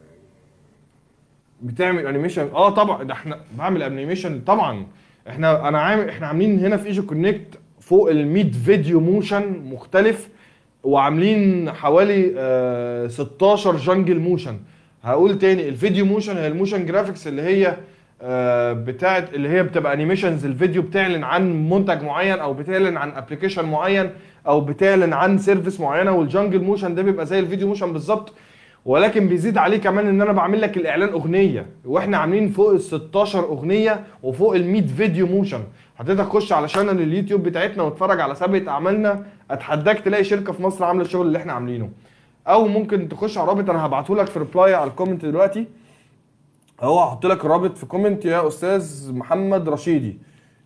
بتعمل انيميشن اه طبعا ده احنا بعمل انيميشن طبعا احنا انا عامل احنا عاملين هنا في ايجو كونكت فوق ال 100 فيديو موشن مختلف وعاملين حوالي آه 16 جانجل موشن هقول تاني الفيديو موشن هي الموشن جرافيكس اللي هي آه بتاعت اللي هي بتبقى انيميشنز الفيديو بتعلن عن منتج معين او بتعلن عن ابلكيشن معين او بتعلن عن سيرفيس معينه والجانجل موشن ده بيبقى زي الفيديو موشن بالظبط ولكن بيزيد عليه كمان ان انا بعمل لك الاعلان اغنيه واحنا عاملين فوق ال 16 اغنيه وفوق ال 100 فيديو موشن حضرتك خش على شانل اليوتيوب بتاعتنا واتفرج على سابقه اعمالنا اتحداك تلاقي شركه في مصر عامله الشغل اللي احنا عاملينه او ممكن تخش على الرابط انا هبعته لك في ريبلاي على الكومنت دلوقتي اهو هحط لك الرابط في كومنت يا استاذ محمد رشيدي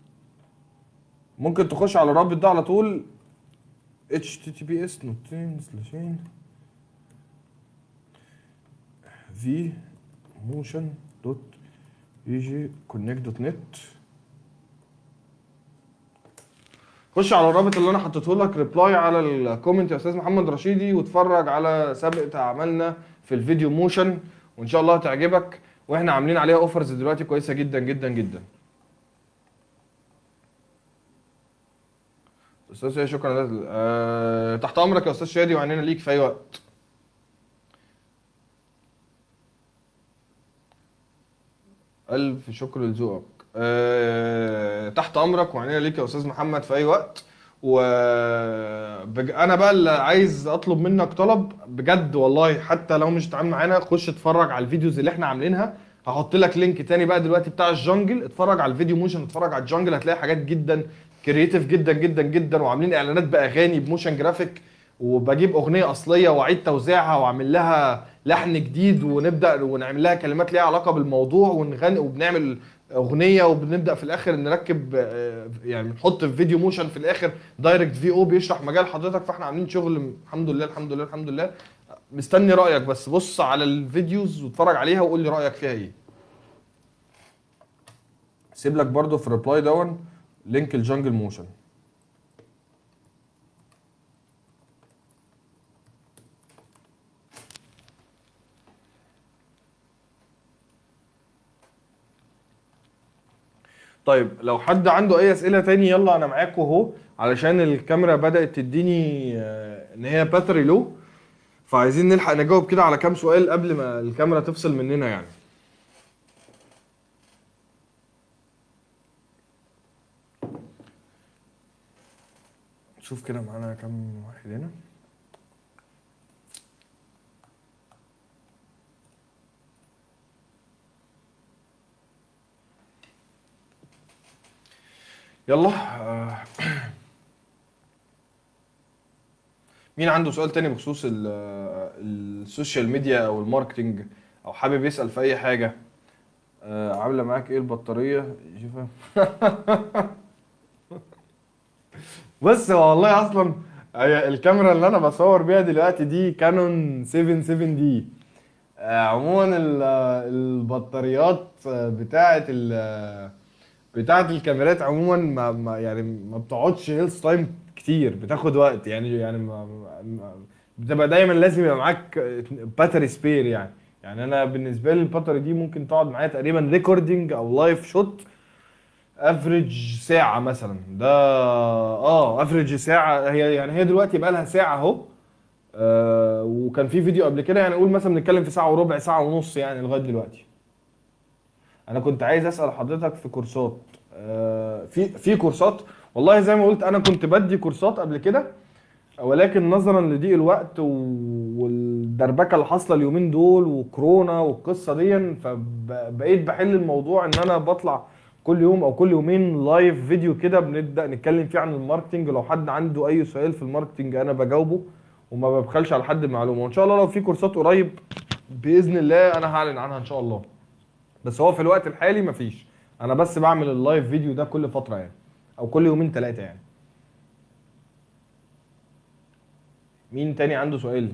ممكن تخش على الرابط ده على طول https نقطتين سلاشين في موشن دوت يجي كونكت دوت نت خش على الرابط اللي انا حطيته لك ريبلاي على الكومنت يا استاذ محمد رشيدي واتفرج على سابقه اعمالنا في الفيديو موشن وان شاء الله هتعجبك واحنا عاملين عليها اوفرز دلوقتي كويسه جدا جدا جدا استاذ شادي شكرا لك أه تحت امرك يا استاذ شادي وعنينا ليك في اي وقت الف شكر لذوقك أه تحت امرك وعنينا ليك يا استاذ محمد في اي وقت و بج... انا بقى اللي عايز اطلب منك طلب بجد والله حتى لو مش هتتعامل معانا خش اتفرج على الفيديوز اللي احنا عاملينها هحط لك لينك تاني بقى دلوقتي بتاع الجنجل اتفرج على الفيديو موشن اتفرج على الجنجل هتلاقي حاجات جدا كرييتيف جدا جدا جدا وعاملين اعلانات باغاني بموشن جرافيك وبجيب اغنيه اصليه واعيد توزيعها واعمل لها لحن جديد ونبدا ونعمل لها كلمات ليها علاقه بالموضوع ونغني وبنعمل اغنيه وبنبدا في الاخر نركب آه، يعني نحط في فيديو موشن في الاخر دايركت في او بيشرح مجال حضرتك فاحنا عاملين شغل الحمد لله الحمد لله الحمد لله مستني رايك بس بص على الفيديوز واتفرج عليها وقول لي رايك فيها ايه سيب لك برضو في الريبلاي دون لينك الجنجل موشن طيب لو حد عنده اي اسئله تاني يلا انا معاكم اهو علشان الكاميرا بدات تديني آه، ان هي باتري لو فعايزين نلحق نجاوب كده على كام سؤال قبل ما الكاميرا تفصل مننا يعني شوف كده معانا كام واحد هنا يلا آه، مين عنده سؤال تاني بخصوص ال- آه، السوشيال ميديا او الماركتينج او حابب يسأل في اي حاجة آه، عاملة معاك ايه البطارية شوفها بص هو والله اصلا هي الكاميرا اللي انا بصور بيها دلوقتي دي كانون 7 7 دي آه، عموما ال- البطاريات بتاعه ال بتاعه الكاميرات عموما ما ما يعني ما بتقعدش هيلث تايم كتير بتاخد وقت يعني يعني ما ما- بتبقى دايما لازم يبقى معاك باتري سبير يعني يعني انا بالنسبه لي الباتري دي ممكن تقعد معايا تقريبا ريكوردنج او لايف شوت افريج ساعة مثلا ده اه افريج ساعة هي يعني هي دلوقتي بقى لها ساعة اهو آه وكان في فيديو قبل كده يعني قول مثلا بنتكلم في ساعة وربع ساعة ونص يعني لغاية دلوقتي انا كنت عايز اسأل حضرتك في كورسات آه في في كورسات والله زي ما قلت انا كنت بدي كورسات قبل كده ولكن نظرا لضيق الوقت و- والدربكه اللي حاصله اليومين دول وكورونا والقصه دي فبقيت بحل الموضوع ان انا بطلع كل يوم او كل يومين لايف فيديو كده بنبدا نتكلم فيه عن الماركتنج لو حد عنده اي سؤال في الماركتنج انا بجاوبه وما ببخلش على حد بمعلومه وان شاء الله لو في كورسات قريب باذن الله انا هعلن عنها ان شاء الله بس هو في الوقت الحالي مفيش انا بس بعمل اللايف فيديو ده كل فتره يعني او كل يومين ثلاثه يعني مين تاني عنده سؤال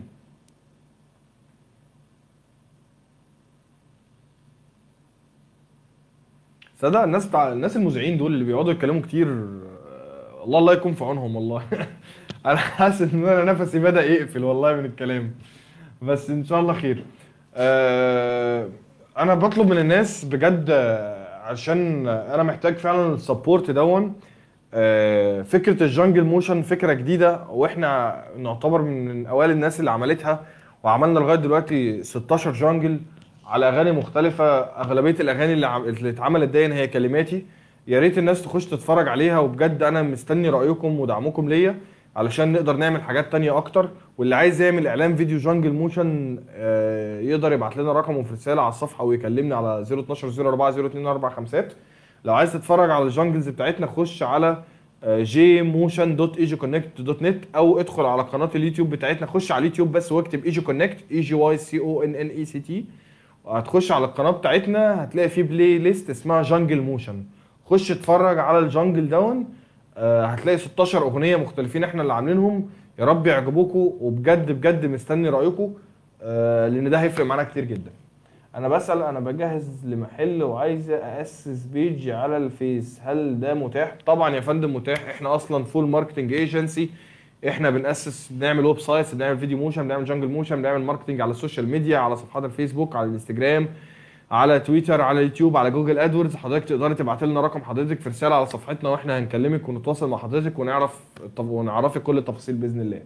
صدق الناس بتاع الناس المذيعين دول اللي بيقعدوا يتكلموا كتير آه، الله الله يكون في عونهم والله انا حاسس ان انا نفسي بدأ يقفل والله من الكلام بس ان شاء الله خير آه، انا بطلب من الناس بجد آه، عشان انا محتاج فعلا السبورت دون آه، فكره الجانجل موشن فكره جديده واحنا نعتبر من اوائل الناس اللي عملتها وعملنا لغايه دلوقتي 16 جانجل على اغاني مختلفه اغلبيه الاغاني اللي عم- اللي اتعملت دي هي كلماتي يا ريت الناس تخش تتفرج عليها وبجد انا مستني رايكم ودعمكم ليا علشان نقدر نعمل حاجات تانية اكتر واللي عايز يعمل اعلان فيديو جانجل موشن آه، يقدر يبعت لنا رقمه في رساله على الصفحه ويكلمني على 012 04 02 45 لو عايز تتفرج على الجانجلز بتاعتنا خش على جي موشن دوت ايجي كونكت دوت نت او ادخل على قناه اليوتيوب بتاعتنا خش على اليوتيوب بس واكتب ايجي كونكت اي جي واي سي او ان ان اي سي تي هتخش على القناه بتاعتنا هتلاقي في بلاي ليست اسمها جانجل موشن خش اتفرج على الجانجل دون آه، هتلاقي 16 اغنيه مختلفين احنا اللي عاملينهم يا رب يعجبوكوا وبجد بجد مستني رايكم آه، لان ده هيفرق معانا كتير جدا انا بسأل انا بجهز لمحل وعايز اسس بيج على الفيس هل ده متاح طبعا يا فندم متاح احنا اصلا فول ماركتنج ايجنسي احنا بناسس بنعمل ويب سايتس بنعمل فيديو موشن بنعمل جانجل موشن بنعمل ماركتنج على السوشيال ميديا على صفحات الفيسبوك على الانستجرام على تويتر على اليوتيوب على جوجل ادوردز حضرتك تقدري تبعت لنا رقم حضرتك في رساله على صفحتنا واحنا هنكلمك ونتواصل مع حضرتك ونعرف التف- ونعرفك كل التفاصيل باذن الله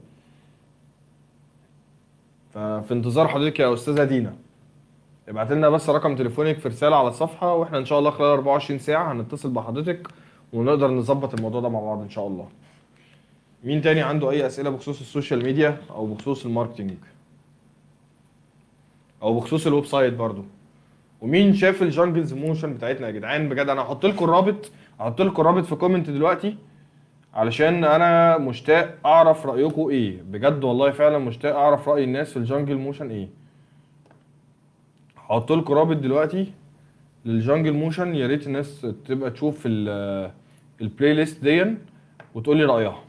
ففي انتظار حضرتك يا استاذه دينا ابعت لنا بس رقم تليفونك في رساله على الصفحه واحنا ان شاء الله خلال 24 ساعه هنتصل بحضرتك ونقدر نظبط الموضوع ده مع بعض ان شاء الله مين تاني عنده اي اسئله بخصوص السوشيال ميديا او بخصوص الماركتينج او بخصوص الويب سايت برضو ومين شاف الجانجلز موشن بتاعتنا يا جدعان بجد انا هحط لكم الرابط هحط لكم الرابط في كومنت دلوقتي علشان انا مشتاق اعرف رايكم ايه بجد والله فعلا مشتاق اعرف راي الناس في الجانجل موشن ايه هحط لكم رابط دلوقتي للجانجل موشن يا ريت الناس تبقى تشوف ال- البلاي ليست دي وتقول لي رايها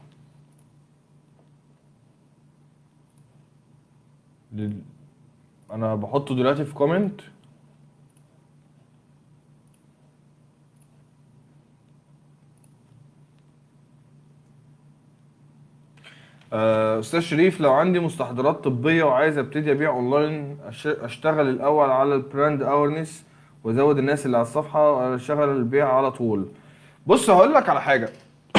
لل- انا بحطه دلوقتي في كومنت آه، استاذ شريف لو عندي مستحضرات طبيه وعايز ابتدي ابيع اونلاين أش- اشتغل الاول على البراند اورنس وازود الناس اللي على الصفحه واشتغل البيع على طول بص هقول لك على حاجه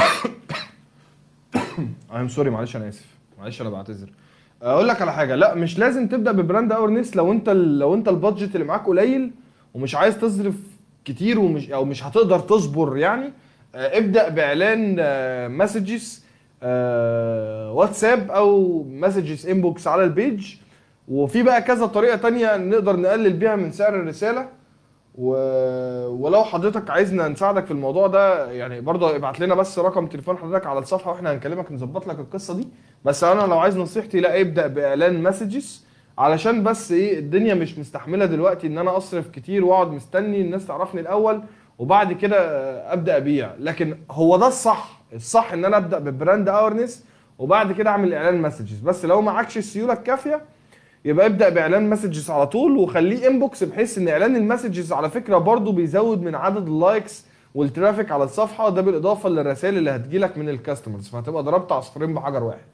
ايم سوري معلش انا اسف معلش انا بعتذر اقول لك على حاجه لا مش لازم تبدا ببراند اورنس لو انت ال- لو انت البادجت اللي معاك قليل ومش عايز تصرف كتير ومش او مش هتقدر تصبر يعني آه، ابدا باعلان مسجز واتساب او مسجز انبوكس على البيج وفي بقى كذا طريقه تانية نقدر نقلل بيها من سعر الرساله و... ولو حضرتك عايزنا نساعدك في الموضوع ده يعني برضه ابعت لنا بس رقم تليفون حضرتك على الصفحه واحنا هنكلمك نظبط لك القصه دي بس انا لو عايز نصيحتي لا ابدا باعلان مسجز علشان بس ايه الدنيا مش مستحمله دلوقتي ان انا اصرف كتير واقعد مستني الناس تعرفني الاول وبعد كده آه، ابدا ابيع لكن هو ده الصح الصح ان انا ابدا ببراند اورنس وبعد كده اعمل اعلان مسجز بس لو معكش السيوله الكافيه يبقى ابدا باعلان مسجز على طول وخليه انبوكس بحيث ان اعلان المسجز على فكره برضو بيزود من عدد اللايكس والترافيك على الصفحه ده بالاضافه للرسائل اللي هتجيلك من الكاستمرز فهتبقى ضربت عصفورين بحجر واحد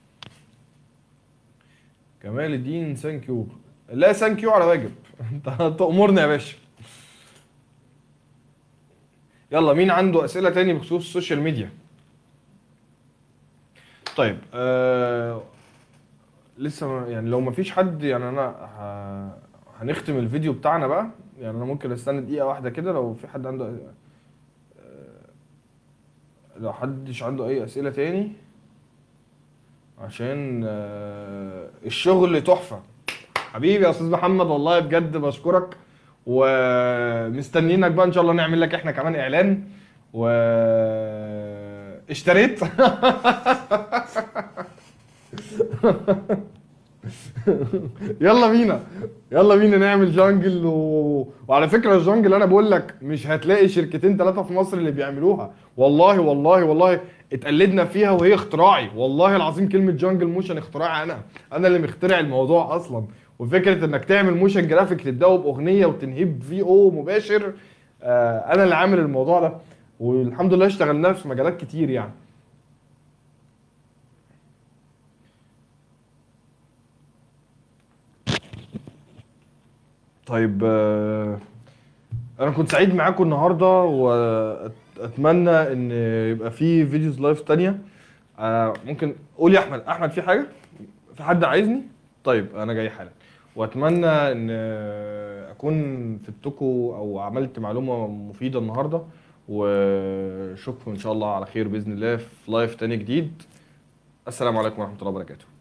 كمال الدين ثانك يو لا ثانك يو على واجب انت تأمرني يا باشا يلا مين عنده اسئله تاني بخصوص السوشيال ميديا طيب آه لسه ما يعني لو ما فيش حد يعني انا ه... هنختم الفيديو بتاعنا بقى يعني انا ممكن استنى دقيقه واحده كده لو في حد عنده آه، لو حدش عنده اي اسئله تاني عشان آه، الشغل تحفه حبيبي يا استاذ محمد والله بجد بشكرك ومستنيينك بقى ان شاء الله نعمل لك احنا كمان اعلان و اشتريت يلا بينا يلا بينا نعمل جانجل و... وعلى فكره الجانجل انا بقول لك مش هتلاقي شركتين ثلاثه في مصر اللي بيعملوها والله والله والله اتقلدنا فيها وهي اختراعي والله العظيم كلمه جانجل موشن اختراعي انا انا اللي مخترع الموضوع اصلا وفكره انك تعمل موشن جرافيك تبداه باغنيه وتنهيه بفي او مباشر آه انا اللي عامل الموضوع ده والحمد لله اشتغلناه في مجالات كتير يعني طيب آه، انا كنت سعيد معاكم النهارده واتمنى ان يبقى في فيديوز لايف تانية آه، ممكن قول يا احمد احمد في حاجه في حد عايزني طيب انا جاي حالا واتمنى ان اكون فدتكم او عملت معلومه مفيده النهارده واشوفكم ان شاء الله على خير باذن الله في لايف تاني جديد السلام عليكم ورحمه الله وبركاته